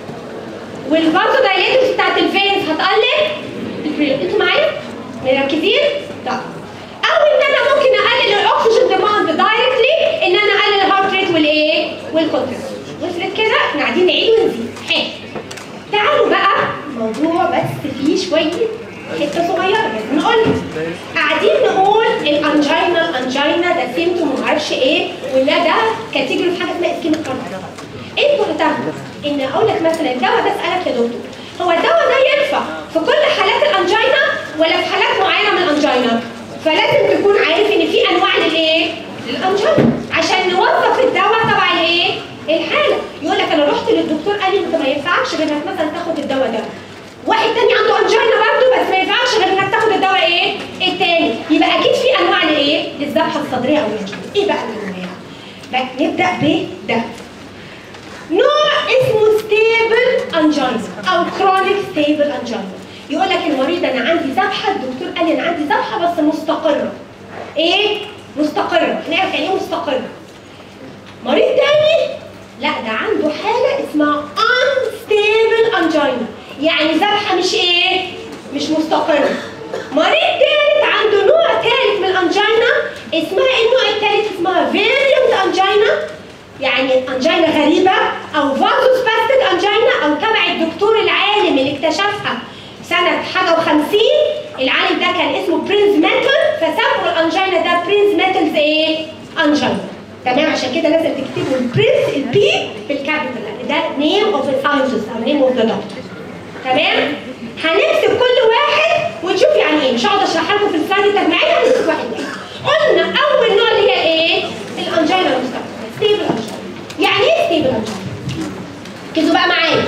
والفازو دايليتوس بتاعت الفينز هتقلل البريل انتوا معايا؟ مركزين؟ طب او ان انا ممكن اقلل الاكسجين ديماند دايركتلي ان انا اقلل الهارت ريت والايه؟ والكونتراكت وصلت كده احنا قاعدين نعيد ونزيد حلو تعالوا بقى موضوع بس فيه شويه حته صغيره لازم نقول قاعدين نقول الانجينا الانجينا ده سيمتوم معرفش ايه ولا ده كاتيجوري في حاجه اسمها اسكيميك كارديو انتوا هتاخدوا ان اقول لك مثلا الدواء ده اسالك يا دكتور هو الدواء ده ينفع في كل حالات الانجينا ولا في حالات معينه من الانجينا فلازم تكون عارف ان في انواع للايه للانجينا عشان نوظف الدواء تبع الايه الحاله يقول لك انا رحت للدكتور قال لي انت ما ينفعش غير انك مثلا تاخد الدواء ده واحد تاني عنده انجينا برضه بس ما ينفعش غير انك تاخد الدواء ايه التاني يبقى اكيد في انواع لايه للذبحه الصدريه او الانجينا ايه بقى الانواع بقى نبدا بده نوع اسمه ستيبل انجينا او كرونيك ستيبل انجينا يقول لك المريض انا عندي ذبحه الدكتور قال لي انا عندي ذبحه بس مستقره ايه مستقره هنعرف يعني ايه مستقره مريض تاني لا ده عنده حاله اسمها unstable angina يعني ذبحه مش ايه مش مستقره مريض تالت عنده نوع تالت من الانجينا اسمها ايه النوع التالت اسمها variant angina يعني انجينا غريبه او فازوسباستيك انجينا او تبع الدكتور العالم اللي اكتشفها سنه حاجه و50 العالم ده كان اسمه برينز ميتل فسموا الانجينا ده برينز ميتلز ايه؟ انجينا تمام عشان كده لازم تكتبوا البرينز البي بالكابيتال لان ده نيم اوف ذا ساينتست او نيم اوف ذا دكتور تمام؟ هنكتب كل واحد ونشوف يعني ايه مش هقعد اشرح لكم في السلايد التجميعيه هنكتب واحد واحد قلنا اول نوع اللي هي ايه؟ الانجينا المستقبل ستيبل انجينا يعني ايه ستيبل انجينا؟ ركزوا بقى معايا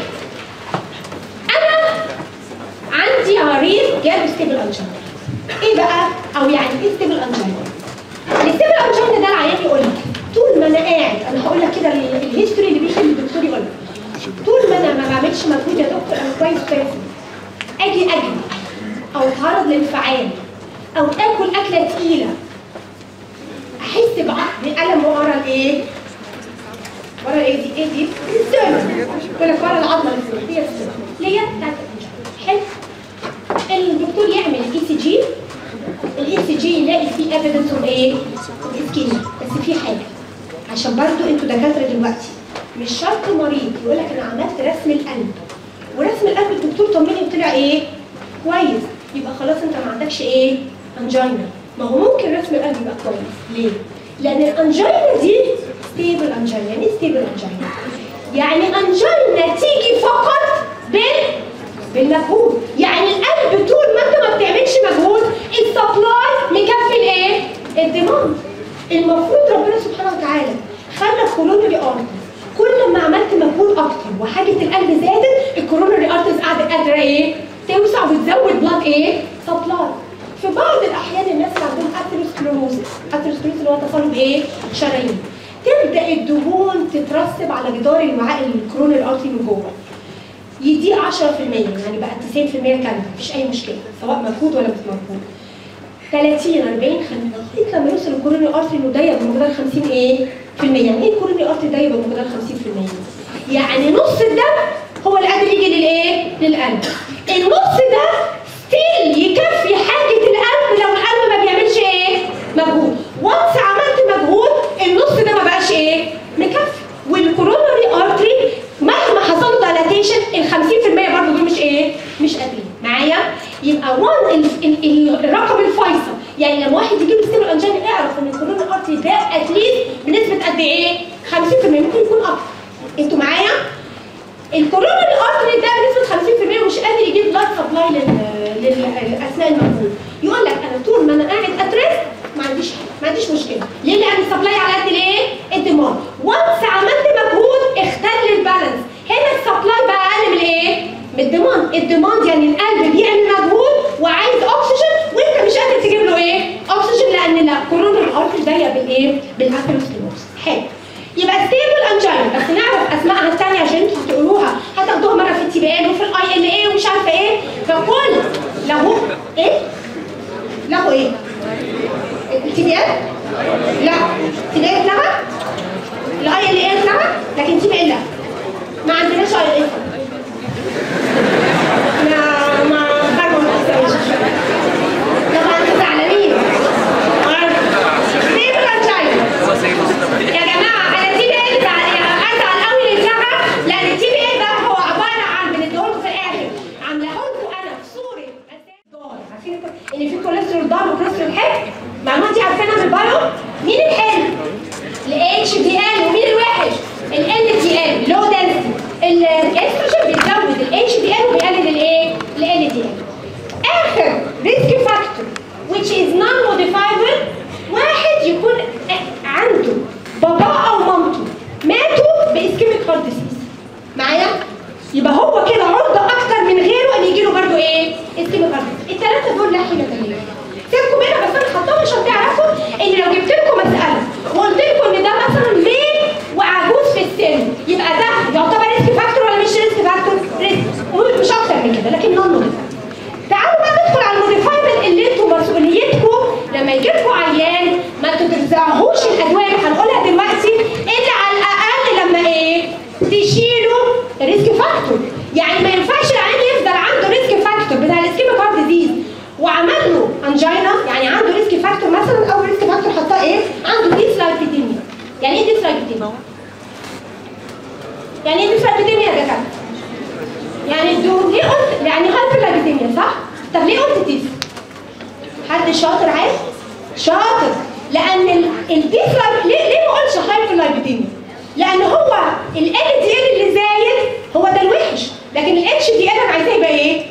انا عندي مريض جاله ستيبل انجينا ايه بقى او يعني ايه ستيبل انجينا الستيبل انجينا ده العيان يقول لك طول ما انا قاعد انا هقول لك كده ال- الهيستوري اللي بيجي الدكتور يقول لك طول ما انا ما بعملش مجهود يا دكتور انا كويس كويس اجي اجري او اتعرض لانفعال او اكل اكله تقيله احس بع- بألم ورا الايه؟ ورا الايه دي؟ ايه دي؟ الستيرن يقول لك ورا العظمه اللي فوق هي الستيرن اللي هي بتاعت الانجينا حلو الدكتور يعمل اي سي جي الاي سي جي يلاقي فيه ايفيدنس اوف ايه؟ اسكيميا بس في حاجه عشان برضو انتوا دكاتره دلوقتي مش شرط مريض يقول لك انا عملت رسم القلب ورسم القلب الدكتور طمني وطلع ايه؟ كويس يبقى خلاص انت ما عندكش ايه؟ انجينا ما هو ممكن رسم القلب يبقى كويس ليه؟ لان الانجينا دي ستيبل انجينا يعني ايه ستيبل انجينا؟ يعني انجينا تيجي فقط بال بالمجهود يعني القلب طول ما انت ما بتعملش مجهود السبلاي مكفي الايه؟ الديماند المفروض ربنا سبحانه وتعالى خلى الكورونري ارترز كل ما عملت مجهود اكتر وحاجه القلب زادت الكورونري ارترز قاعده قادره ايه؟ توسع وتزود بلاد ايه؟ سبلاي في بعض الاحيان الناس اللي عندهم اثيروسكليروزس اثيروسكليروزس اللي هو تصلب ايه؟ شرايين تبدا الدهون تترسب على جدار الوعاء الكورونري ارتري من جوه يدي 10% يعني بقى 90% كامله مفيش اي مشكله سواء مجهود ولا مش مجهود 30 40 50 لغايه لما يوصل الكوروني ارتري انه ضيق بمقدار 50 ايه؟ في المية يعني ايه الكوروني ارتري ضيق بمقدار 50% يعني نص الدم هو اللي قادر يجي للايه؟ للقلب النص ده ستيل يكفي حاجه القلب لو القلب ما بيعملش ايه؟ مجهود وانس عملت مجهود النص ده ما بقاش ايه؟ مكفي والكورونري ارتري مهما حصل له دايلاتيشن ال 50% برضه دول مش ايه؟ مش قادرين معايا؟ يبقى وان ال- ال- ال- الرقم الفيصل يعني لما واحد يجيب ستيبل انجينا اعرف ان الكورونري ارتري ده اتليست بنسبه قد ايه؟ 50% ممكن يكون اكتر انتوا معايا؟ الكورونري ارتري ده بنسبه 50% مش قادر يجيب بلاد سبلاي لل... لل... اثناء المجهود يقول لك انا طول ما انا قاعد اترس ما عنديش حاجه ما عنديش مشكله ليه لان السبلاي على قد الايه الدماغ وانس عملت مجهود اختل البالانس هنا السبلاي بقى اقل من الايه من الديماند الديماند يعني القلب بيعمل مجهود وعايز اكسجين وانت مش قادر تجيب له ايه اكسجين لان لا كورونري ارتري ضيق بالايه بالاثيروسكليروز حلو يبقى ستيبل انجينا بس نعرف اسمائها الثانيه عشان انتوا هتقولوها هتاخدوها مره في التي بي ان وفي الاي ال اي ومش عارفه ايه فكل له ايه؟ له ايه؟ التي بي ان؟ لا التي بي ان اتلغى؟ الاي ال اي اتلغى لكن التي بي ان لا ما عندناش اي ال اي ما ما خرجوا من الأسئلة. طبعا انتوا زعلانين ستيبل انجينا يا جماعه انا تي بي ال ازعل قوي للجامعه لان التي بي ال ده هو عباره عن بنديهولكم في الاخر عاملاه لكم انا في صوره دار عارفين انتوا ان في كوليسترول دار وكوليسترول حلو المعلومات دي عارفينها من البايو مين الحلو؟ الاتش دي ال ومين الوحش؟ ال دي ال لو دنسيتي الاستروجين بيزود الاتش دي ال وبيقلل الايه؟ ال دي ال اخر ريسك شاطر عايز شاطر لان الديس ليه ليه ما قلتش هايبر لايبيديميا لان هو ال دي ال اللي زايد هو ده الوحش لكن الاتش دي ال انا عايزاه يبقى ايه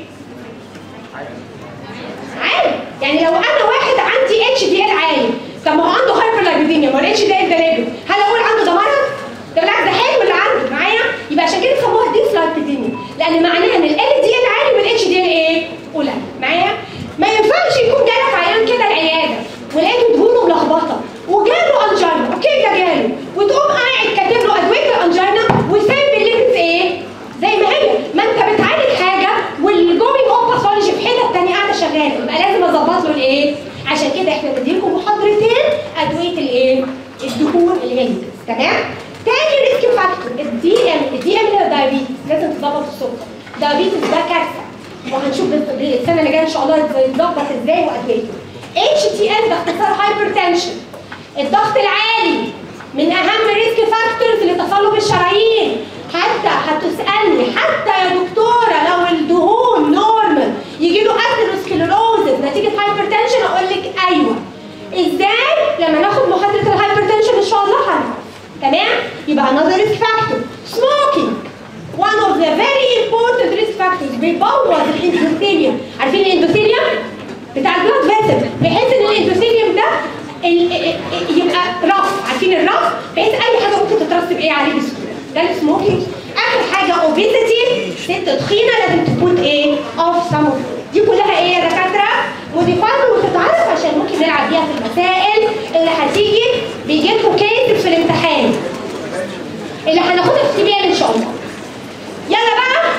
عالي يعني لو انا واحد عندي اتش دي ال عالي طب ما هو عنده هايبر لايبيديميا ما الاتش دي ال ده نابل هل اقول عنده ده مرض ده بالعكس ده حلو اللي عنده معايا يبقى عشان كده سموها ديس لايبيديميا لان معناها ان ال دي ال عالي والاتش دي ال ايه قليل معايا ما ينفعش يكون جالك عيان كده العياده ولقيته دهونه ملخبطه وجاله انجينا اوكي ده جاله وتقوم قاعد كاتب له ادويه الانجينا وسايب الليمز ايه زي ما هي ما انت بتعالج حاجه والجوينج اوف باثولوجي في حته ثانيه قاعده شغاله يبقى لازم اظبط له الايه عشان كده احنا بنديلكم محاضرتين ادويه الايه الدهون اللي هي الليمز تمام تاني ريسك فاكتور الدي ام الدي ام ده دايابيتس لازم تظبط السكر دايابيتس ده كارثه وهنشوف السنه اللي جايه ان شاء الله يتظبط ازاي وادويته اتش تي ال ده اختصار هايبرتنشن الضغط العالي من اهم ريسك فاكتورز لتصلب الشرايين حتى هتسالني حتى يا دكتوره لو الدهون نورمال يجي له اثيروسكليروزس نتيجه هايبرتنشن اقول لك ايوه ازاي لما ناخد محاضره الهايبرتنشن ان شاء الله هنعرف تمام يبقى another risk factor smoking one of the very important risk factors بيبوظ الاندوثيليوم عارفين الاندوثيليوم بتاع البلاد فيسل بحيث ان الاندوثيليوم ده ال- ال- يبقى رف عارفين الرف بحيث اي حاجه ممكن تترسب ايه عليه بسهوله ده السموكينج اخر حاجه اوبيزيتي ست تخينه لازم تكون ايه اوف سم دي كلها ايه يا دكاتره موديفايد وتتعرف عشان ممكن نلعب بيها في المسائل اللي هتيجي بيجي لكم كيس في الامتحان اللي هناخدها في سي ان شاء الله يلا بقى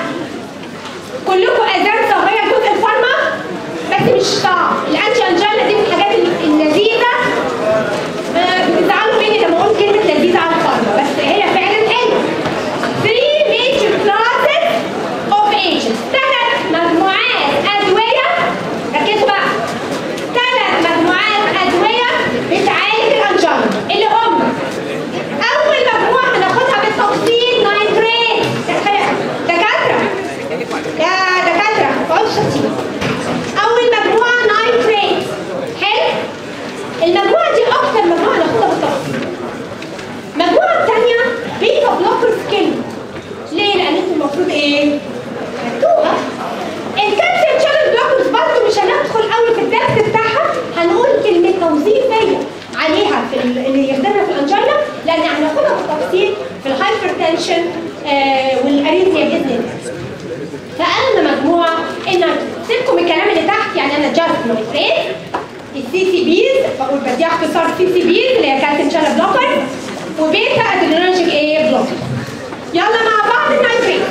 كلكم اذان صغيره جزء الفارما بس مش صعب الانتي انجينا دي من الحاجات اللذيذه آه، بتزعلوا مني لما اقول كلمه لذيذه على الفارما بس هي فعلا حلوه 3 major classes of agents ثلاث مجموعات ادويه ركزوا بقى ثلاث مجموعات ادويه بتعالج الانجينا اللي هم اول مجموعه هناخدها بالتفصيل نايتريت دكاتره يا دكاتره اقعدوا شاطرين اول مجموعه نايتريت حلو المجموعه دي اكتر مجموعه هناخدها بالتفصيل المجموعه الثانيه بيتا بلوكر سكين ليه لان انتوا المفروض ايه خدتوها الكالسيوم شانل بلوكرز برضه مش هندخل قوي في الدرس بتاعها هنقول كلمه توظيفيه عليها في ال- اللي يخدمها في الانجينا لان هناخدها بالتفصيل في الهايبرتنشن آه والاريثميا باذن الله فأنا مجموعة إن سيبكم الكلام اللي تحت يعني أنا جاست نايتريت السي سي بيز بقول بدي اختصار سي سي بيز اللي هي كالسيوم شانل بلوكر وبيتا ادرينرجيك ايه بلوكر يلا مع بعض النايتريت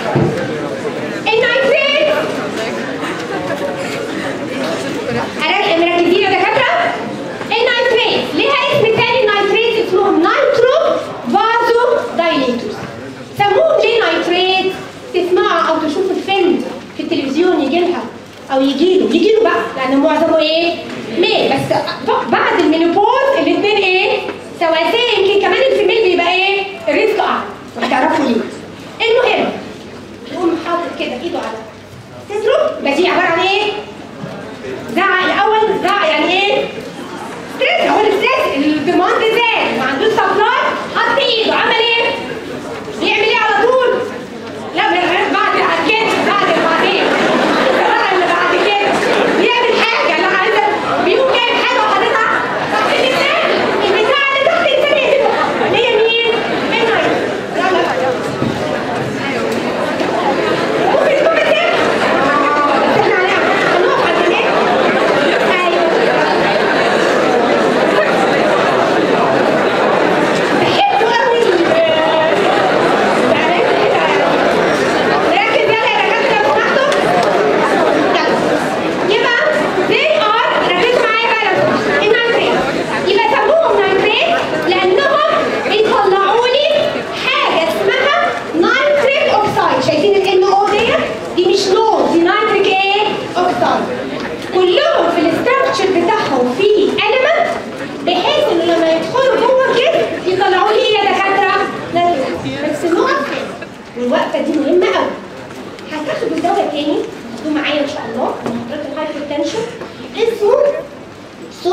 النايتريت أنا- مركزين يا دكاترة النايتريت ليها اسم تاني النايتريت اسمهم نايترو فازو دايليتوس سموهم ليه نايتريت تسمعوا او تشوفوا الفيلم في التلفزيون يجي لها او يجي له يجي له بقى لان معظمه ايه ميل بس بعد المينوبوز الاثنين ايه سواسيه يمكن كمان الفيميل بيبقى ايه الريسك اعلى وهتعرفوا ليه المهم يقوم حاطط كده ايده على صدره يبقى دي عباره عن ايه زعق الاول زعق يعني ايه ستريس هو الستريس الديماند زاد ما عندوش سبلاي حط ايده عمل ايه بيعمل ايه على طول لا من- بعد بعد كده بعد بعدين الزراعة اللي بعد كده بيعمل حاجه اللي عايزه بيقوم جايب حاجه وحاططها تحت اللسان البتاع اللي تحت اللسان يقلبه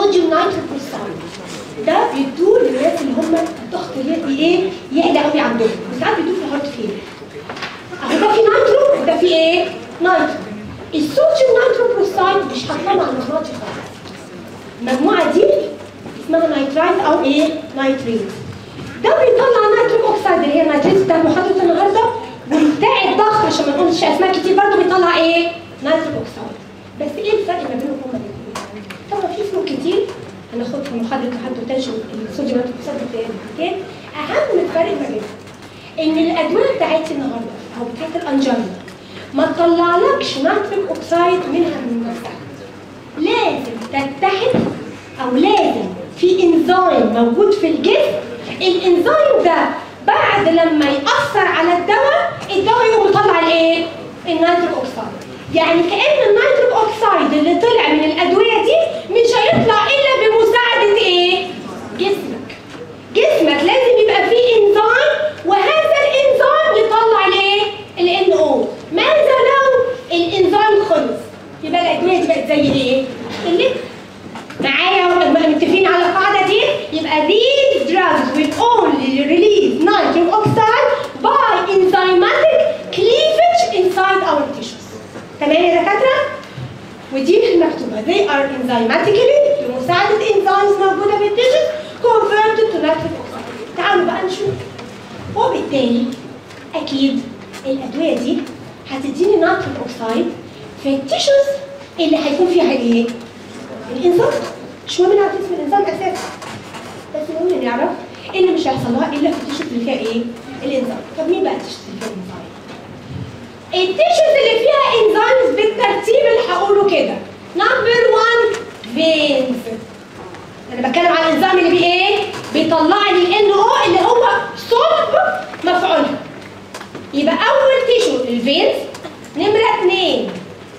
صوديوم نيتروكلوسايد ده بيدوه للناس اللي هم الضغط الرئوي ايه يعلى قوي عندهم وساعات بيدوه في الهارت فيلر اهو ده في نيترو وده في ايه؟ نيترو الصوديوم نيتروكلوسايد مش هطلع مع المغناطيس خالص المجموعه دي اسمها نيترايت او ايه؟ نيتريت ده بيطلع نيتريك اوكسيد اللي هي النيتريت بتاع محاضره النهارده وبتاع الضغط عشان ما نقولش اسماء كتير برضه بيطلع ايه؟ نيتريك اوكسيد بس ايه الفرق ما بينهم هما الاثنين؟ طبعا في فروق كتير هناخد في محاضره الهايبوتنشن الصوديوم نيتروك اوكسيد اهم الفرق ما بينهم ان الادويه بتاعتي النهارده او بتاعت الانجينا ما تطلعلكش نيتريك اوكسيد منها من نفسها لازم تتحد او لازم في انزيم موجود في الجسم الانزيم ده بعد لما يأثر على الدواء الدواء يقوم يطلع الايه؟ النيتريك اوكسيد يعني كأن النيتريك اوكسيد اللي طلع من الادويه دي مش هيطلع الا بمساعده ايه؟ جسمك جسمك لازم يبقى فيه انزيم وهذا الانزيم يطلع الايه؟ ال NO ماذا لو الانزيم خلص؟ يبقى الادويه دي بقت زي ايه؟ اللي معايا متفقين على القاعده دي يبقى these drugs will only release nitric oxide by enzymatic cleavage inside our tissues تمام يا دكاتره ودي المكتوبه they are enzymatically بمساعده enzymes موجوده في التيشوز converted to nitric oxide تعالوا بقى نشوف وبالتالي اكيد الادويه دي هتديني نيتريك اوكسيد في التيشوز اللي هيكون فيها ايه؟ الانسان مش مهم نعرف اسم الانسان اساسا بس المهم نعرف ايه اللي مش هيحصل لها الا في التيشوز اللي فيها ايه؟ الانزيم طب مين بقى التيشوز اللي فيها الانزيم؟ التيشوز اللي فيها انزيمز بالترتيب اللي هقوله كده نمبر 1 فينز انا بتكلم على الانزيم اللي بي ايه؟ بيطلع لي الان او اللي هو صلب مفعولها يبقى اول تيشو الفينز نمره 2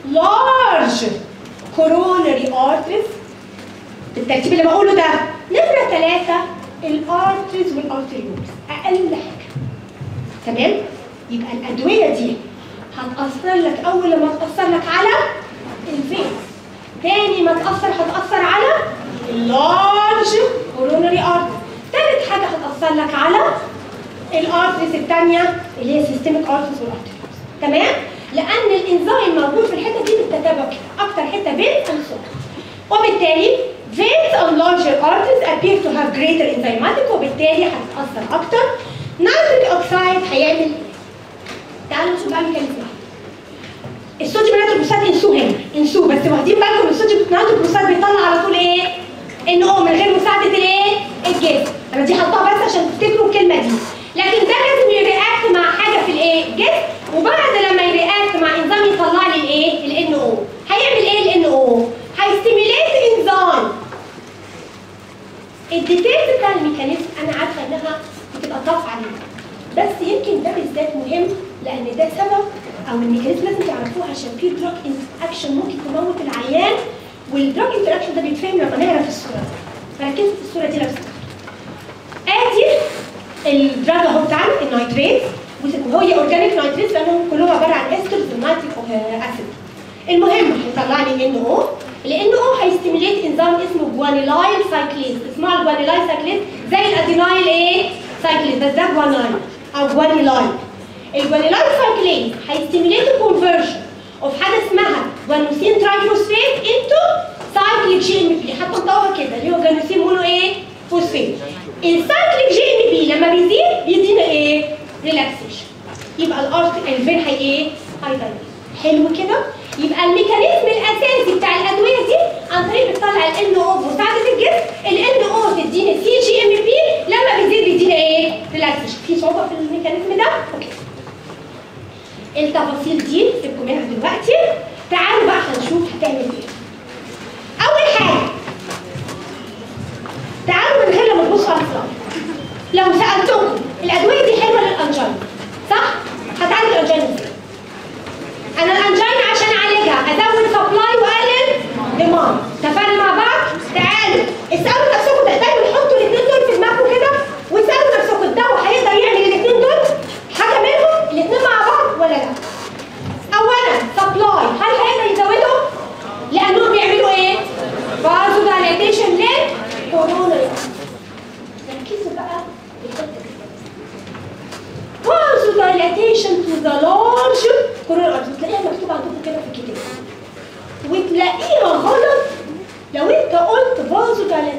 لارج كورونري ارتريز بالترتيب اللي بقوله ده نمره ثلاثة الارتريز والارتريولز اقل حاجه تمام يبقى الادويه دي هتاثر لك اول لما تاثر لك على الفينز تاني ما تاثر هتاثر على اللارج كورونري ارتريز تالت حاجه هتاثر لك على الارتريز الثانيه اللي هي سيستميك ارتريز والارتريولز تمام لان الانزيم موجود في الحته دي بالتتابع كده اكتر حته بين الصوت وبالتالي veins and larger arteries appear to have greater enzymatic وبالتالي هتتاثر اكتر نيتريك اوكسايد هيعمل تعالوا نشوف بقى ميكانيزم الصوديوم نيتروكلوسيد انسوه هنا انسوه بس واخدين بالكم الصوديوم نيتروكلوسيد بيطلع على طول ايه؟ ان او من غير مساعده الايه؟ الجسم انا دي حطاها بس عشان تفتكروا الكلمه دي لكن ده لازم يرياكت مع حاجه في الايه؟ الجسم وبعد لما يرياكت مع انزيم يطلع لي الايه؟ الان او هيعمل ايه الان او؟ هيستيميليت انزيم الديتيلز بتاع الميكانيزم انا عارفه انها بتبقى طاف علينا بس يمكن ده بالذات مهم لان ده سبب او الميكانيزم لازم تعرفوه عشان في دراج اكشن ممكن تموت العيان والدراج انتراكشن ده بيتفهم لما نعرف الصوره فركزوا في الصوره دي لو سمحتوا ادي الدراج اهو بتاعنا النيتريت وهي اورجانيك نيتريت لانهم كلهم عباره عن استرز ونيتريك اسيد المهم هيطلع لي ان او الان او هيستيميليت انزيم اسمه جوانيلايل سايكليز اسمها الجوانيلايل سايكليز زي الادينايل ايه سايكليز بس ده جوانايل او جوانيلايل الجوانيلايل سايكليز هيستيميليت الكونفرجن اوف حاجه اسمها جوانوسين ترايفوسفيت انتو سايكليك جي ام بي حتى انطقوها كده اللي هو جوانوسين مونو ايه فوسفيت السايكليك جي ام بي لما بيزيد بيدينا ايه ريلاكسيشن يبقى الارت الفين هي ايه هايدايليت حلو كده يبقى الميكانيزم الاساسي بتاع الادويه دي عن طريق بتطلع الان او بمساعده الجسم الان او تدينا سي جي ام بي لما بيزيد بيدينا ايه ريلاكسيشن في صعوبه في الميكانيزم ده اوكي التفاصيل دي سيبكم منها دلوقتي تعالوا بقى هنشوف هتعمل ايه اول حاجه تعالوا من غير لما تبصوا على السلايد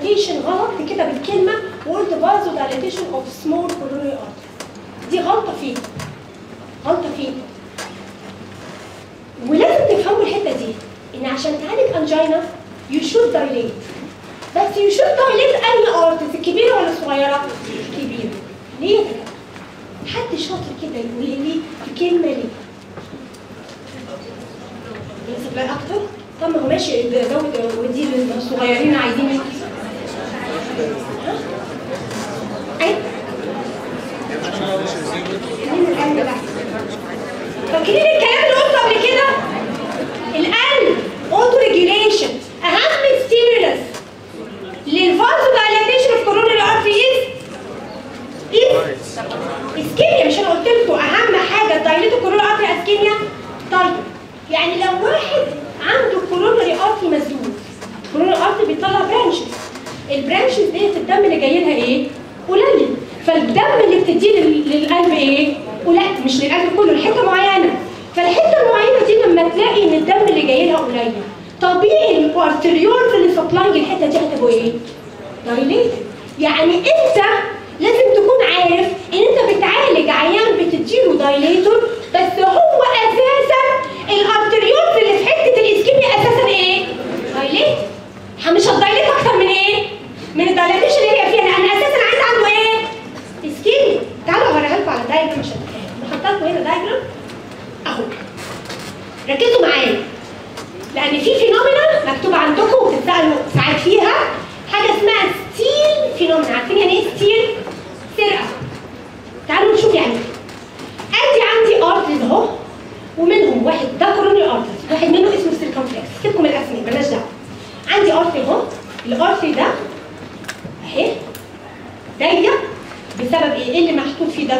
دايلاتيشن غلط كده بالكلمه وقلت فازو دايلاتيشن اوف سمول كورونري ارتري دي غلطه فيه غلطه فيه ولازم تفهموا الحته دي ان عشان تعالج انجينا يو شود دايليت بس يو شود دايليت انهي ارتس الكبيره ولا الصغيره؟ الكبيره ليه يا جماعه؟ حد شاطر كده يقول لي في كلمه ليه؟ ينسب لها اكتر؟ طب ما هو ماشي زود ودي الصغيرين عايزين ايه؟ ها؟ أي؟ مين القلب بقى؟ فاكرين الكلام اللي قلته قبل كده؟ القلب اوتو ريجيوليشن اهم ستيمولس للفازو دايلاتيشن في كورونري ارتري ايه؟ اسكيميا مش انا قلت لكم اهم حاجه الدايليتو كورونري ارتري اسكيميا طيب يعني لو واحد عنده كورونري ارتري مسدود كورونري ارتري بيطلع برانشز البرانشز ديت الدم اللي جاي لها ايه؟ قليل فالدم اللي بتديه لل- للقلب ايه؟ قليل مش للقلب كله لحته معينه فالحته المعينه دي لما تلاقي ان الدم اللي جاي لها قليل طبيعي الارتريولز اللي سبلاينج الحته دي هتبقى ايه؟ دايليتد يعني انت لازم تكون عارف ان انت بتعالج عيان بتديله دايليتور بس هو اساسا الارتريولز اللي في حته الاسكيميا اساسا ايه؟ دايليتد مش هتدايليت اكتر من ايه؟ من الدايليتيشن اللي هي فيها لان اساسا عايز عنده ايه؟ اسكيميا تعالوا اوريها لكم على دايجرام عشان تفهموا حاطه لكم هنا دايجرام اهو ركزوا معايا لان في فينومينا مكتوبه عندكم وبتتسالوا ساعات فيها حاجه اسمها ستيل فينومينا عارفين يعني ايه ستيل؟ سرقه تعالوا نشوف يعني ايه ادي عندي ارترز اهو ومنهم واحد ده كوروني ارترز واحد منه اسمه سيركمفلكس سيبكم من الاسماء بلاش دعوه عندي ارتري اهو الارتري ده اهي ضيق بسبب ايه؟ ايه اللي محطوط فيه ده؟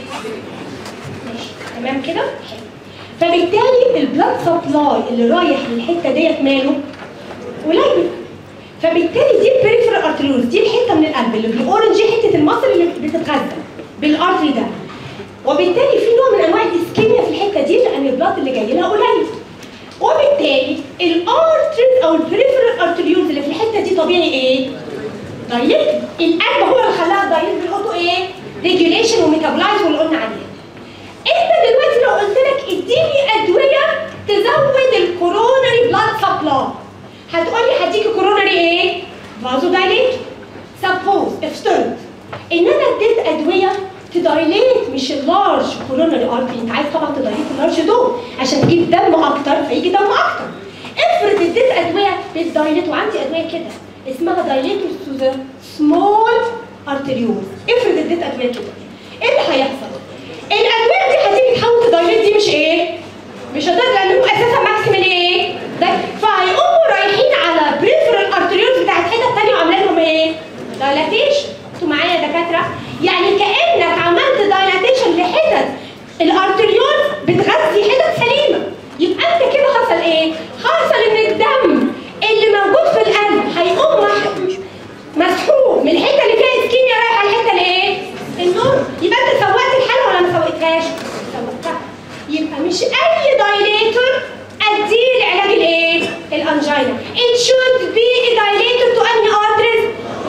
ماشي تمام كده؟ حلو فبالتالي البلاد سبلاي اللي رايح للحته ديت ماله؟ قليل فبالتالي دي البريفرال ارتريولز دي الحته من القلب اللي بالاورنج دي حته المصل اللي بتتغذى بالارتري ده وبالتالي في نوع من انواع الاسكيميا في الحته دي لان البلاد اللي جاي لها قليل وبالتالي الارتريز او البريفرال ارتريولز اللي في الحته دي طبيعي ايه؟ دايليت القلب هو اللي خلاها دايليت بالاوتو ايه؟ ريجوليشن وميتابولايز واللي قلنا عليها انت دلوقتي لو قلت لك اديني ادويه تزود الكورونري بلاد سبلاي هتقول لي هديكي كورونري ايه؟ فازو دايليت سبوز افترض ان انا اديت ادويه تدايليت مش اللارج كورونري ارتري انت عايز طبعا تدايليت اللارج دول عشان تجيب دم اكتر فيجي دم اكتر افرض اديت ادويه بتدايليت وعندي ادويه كده اسمها دايليتور تو ذا سمول ارتريول افرض اديت ادويه كده ايه اللي هيحصل؟ الادويه دي هتيجي تحاول تدايليت دي مش ايه؟ مش هتقدر لانهم اساسا ماكسيمال ايه؟ ده فهيقوموا رايحين على بريفرال ارتريولز بتاعت حتت ثانيه وعاملين لهم ايه؟ دايلاتيشن انتوا معايا يا دكاتره؟ يعني كانك عملت دايلاتيشن لحتت الارتريول بتغذي حتت سليمه يبقى انت كده حصل ايه؟ حصل ان الدم اللي موجود في القلب هيقوم مح- مسحوب من الحته اللي فيها اسكيميا رايحه الحته الايه؟ النور يبقى انت سوقت الحاله ولا ما سوقتهاش؟ سوقتها يبقى مش اي دايليتور اديه لعلاج الايه؟ الانجينا. It should be a dilator to any arteries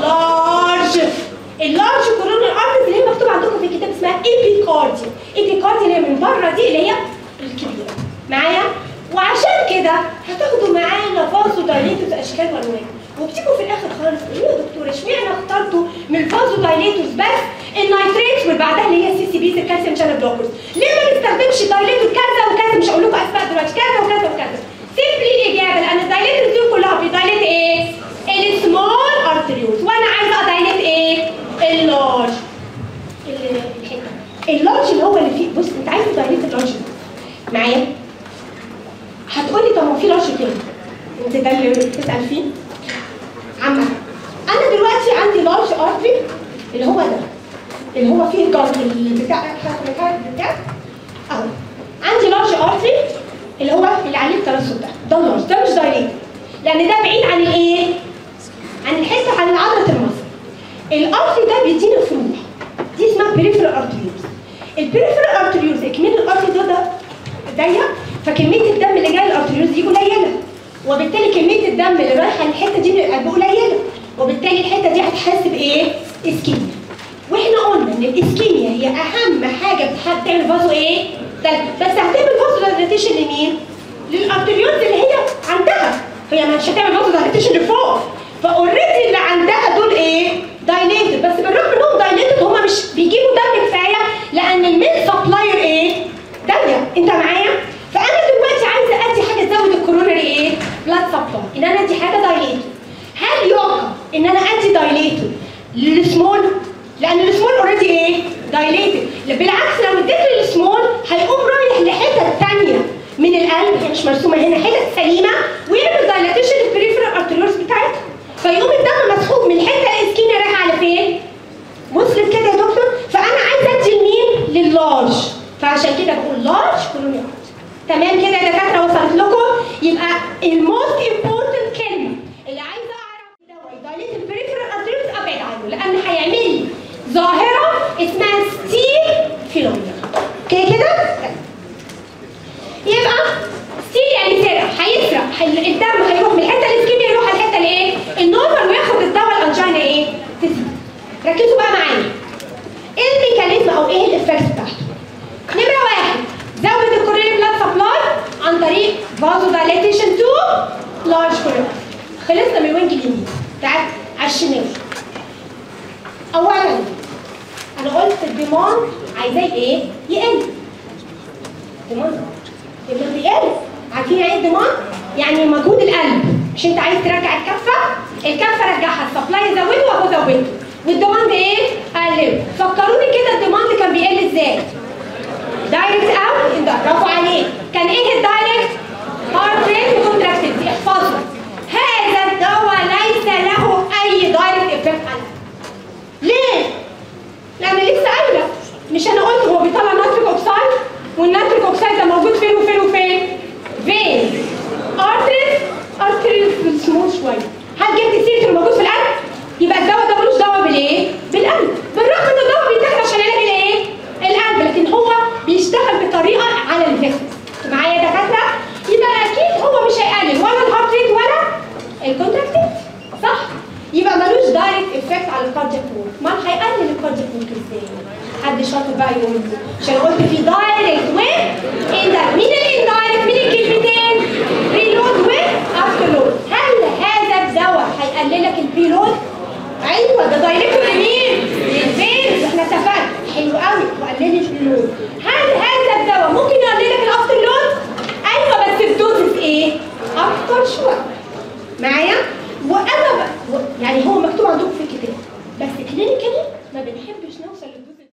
large. اللارج كورونال ارتريز اللي هي مكتوب عندكم في الكتاب اسمها ايبيكارديا. ايبيكارديا اللي هي من بره دي اللي هي الكبيره. معايا؟ وعشان كده هتاخدوا معانا فازو دايليتورز اشكال والوان. وبتيجوا في الاخر خالص تقولوا يا دكتوره اشمعنى اخترتوا من الفازو دايليتورز بس النايتريتس واللي بعدها اللي هي سي سي بيز الكالسيوم شانل بلوكرز ليه ما نستخدمش دايليتور كذا وكذا مش هقول لكم اسماء دلوقتي كذا وكذا وكذا سيمبلي الاجابه لان الدايليتورز دي كلها بيدايليت ايه؟ السمول ارتريولز وانا عايزه ادايليت ايه؟ اللارج ال- الحته اللارج اللي هو اللي فيه بص انت عايز تدايليت اللارج ده. معايا؟ هتقولي طب ما في لارج تاني انت ده اللي بتسال فيه عامة انا دلوقتي عندي لارج ارتري اللي هو ده اللي هو فيه الجلط بتاع بتاع بتاع اهو عندي لارج ارتري اللي هو اللي عليه الترسب ده ده اللارج ده مش دايليت لان ده بعيد عن الايه؟ عن الحته عن عضله المصل الارتري ده بيديني فروع دي اسمها بريفرال ارتريولز البريفرال ارتريولز كميه الارتري ده ده ضيق فكميه الدم اللي جاي الارتريولز دي قليله وبالتالي كميه الدم اللي رايحه الحته دي من القلب قليله وبالتالي الحته دي هتحس بايه؟ اسكيميا واحنا قلنا ان الاسكيميا هي اهم حاجه بتحب تعمل فازو ايه؟ ده بس هتعمل فازو دايليتيشن لمين؟ للارتريولز اللي هي عندها هي مش هتعمل فازو دايليتيشن لفوق فاوريدي اللي عندها دول ايه؟ دايليتد بس بالرغم انهم دايليتد هم مش بيجيبوا دم كفايه لان الميل سبلاير ايه؟ ضيق انت معايا؟ فانا دلوقتي عايزه ادي حاجه تزود الكورونري ايه؟ بلاد سبلاي ان انا ادي حاجه دايليتد هل يعقل ان انا ادي دايليتد للسمول؟ لان السمول اوريدي ايه؟ دايليتد بالعكس لو اديت للسمول هيقوم رايح لحته ثانيه من القلب هي مش مرسومه هنا حتت سليمه ويعمل دايلاتيشن البريفرال ارتريولز بتاعتها فيقوم الدم مسحوب من الحته الاسكيميا رايحه على فين؟ وصلت كده يا دكتور؟ فانا عايزه ادي لمين؟ لللارج فعشان كده بقول لارج كولوني تمام كده يا دكاتره وصلت لكم؟ يبقى الموست امبورتنت كلمه اللي عايزه اعرف ده دايليت البريفرال ارتريولز ابعد عنه لان هيعمل لي ظاهره اسمها ستيل فينومينا اوكي كده؟ يبقى ستيل يعني سرق هيسرق هي- الدم هيروح من الحته الاسكيميا يروح على الحته الايه؟ النورمال وياخد الدواء الانجينا ايه؟ تزيد ركزوا بقى معايا ايه الميكانيزم او ايه الافكت بتاعته؟ نمره واحد زود الكوروني بلاد سبلاي عن طريق فازو دايليتيشن تو لارج كوروني خلصنا من الوينج اليمين تعال على الشمال اولا انا قلت الديماند عايزاه ايه؟ يقل ديماند ديماند يقل عارفين يعني ايه ديماند؟ يعني مجهود القلب مش انت عايز ترجع الكفه؟ الكفه رجعها السبلاي زوده واهو زوده والديماند ايه؟ قلله فكروني كده الديماند كان بيقل ازاي؟ دايركت او اندايركت برافو عليك كان ايه الدايركت؟ هارت ريت وكونتراكتيفيتي احفظوا هذا الدواء ليس له اي دايركت افكت على ليه؟ لان لسه قايله مش انا قلت هو بيطلع نيتريك اوكسايد والنيتريك اوكسايد ده موجود فين وفين وفين؟ فين؟ ارتريز ارتريز سمول شويه هل جبت سيره اللي موجود في القلب؟ يبقى الدواء ده ملوش دعوه بالايه؟ بالقلب بالرغم ان الدواء بيتاخد عشان علاج الايه؟ القلب لكن هو بيشتغل بطريقه على الفيسس معايا يا دكاتره؟ يبقى اكيد هو مش هيقلل ولا الهارت ريت ولا الكونتراكتيف صح؟ يبقى ملوش دايركت افكت على الكاردياك وورك امال هيقلل الكاردياك وورك ازاي؟ حد شاطر بقى يقول لي عشان قلت في دايركت و اندايركت مين الاندايركت؟ مين الكلمتين؟ بريلود و افتر لود هل هذا الدواء هيقلل لك البريلود؟ ايوه ده دايركت لمين؟ للفينز احنا اتفقنا حلو قوي وقلل البريلود هل هذا الدواء ممكن يقلل لك الافتر لود؟ ايوه بس الدوزز ايه؟ اكتر شويه معايا وانا ب... و- يعني هو مكتوب عندكم في الكتاب بس كلينيكالي ما بنحبش نوصل للدوز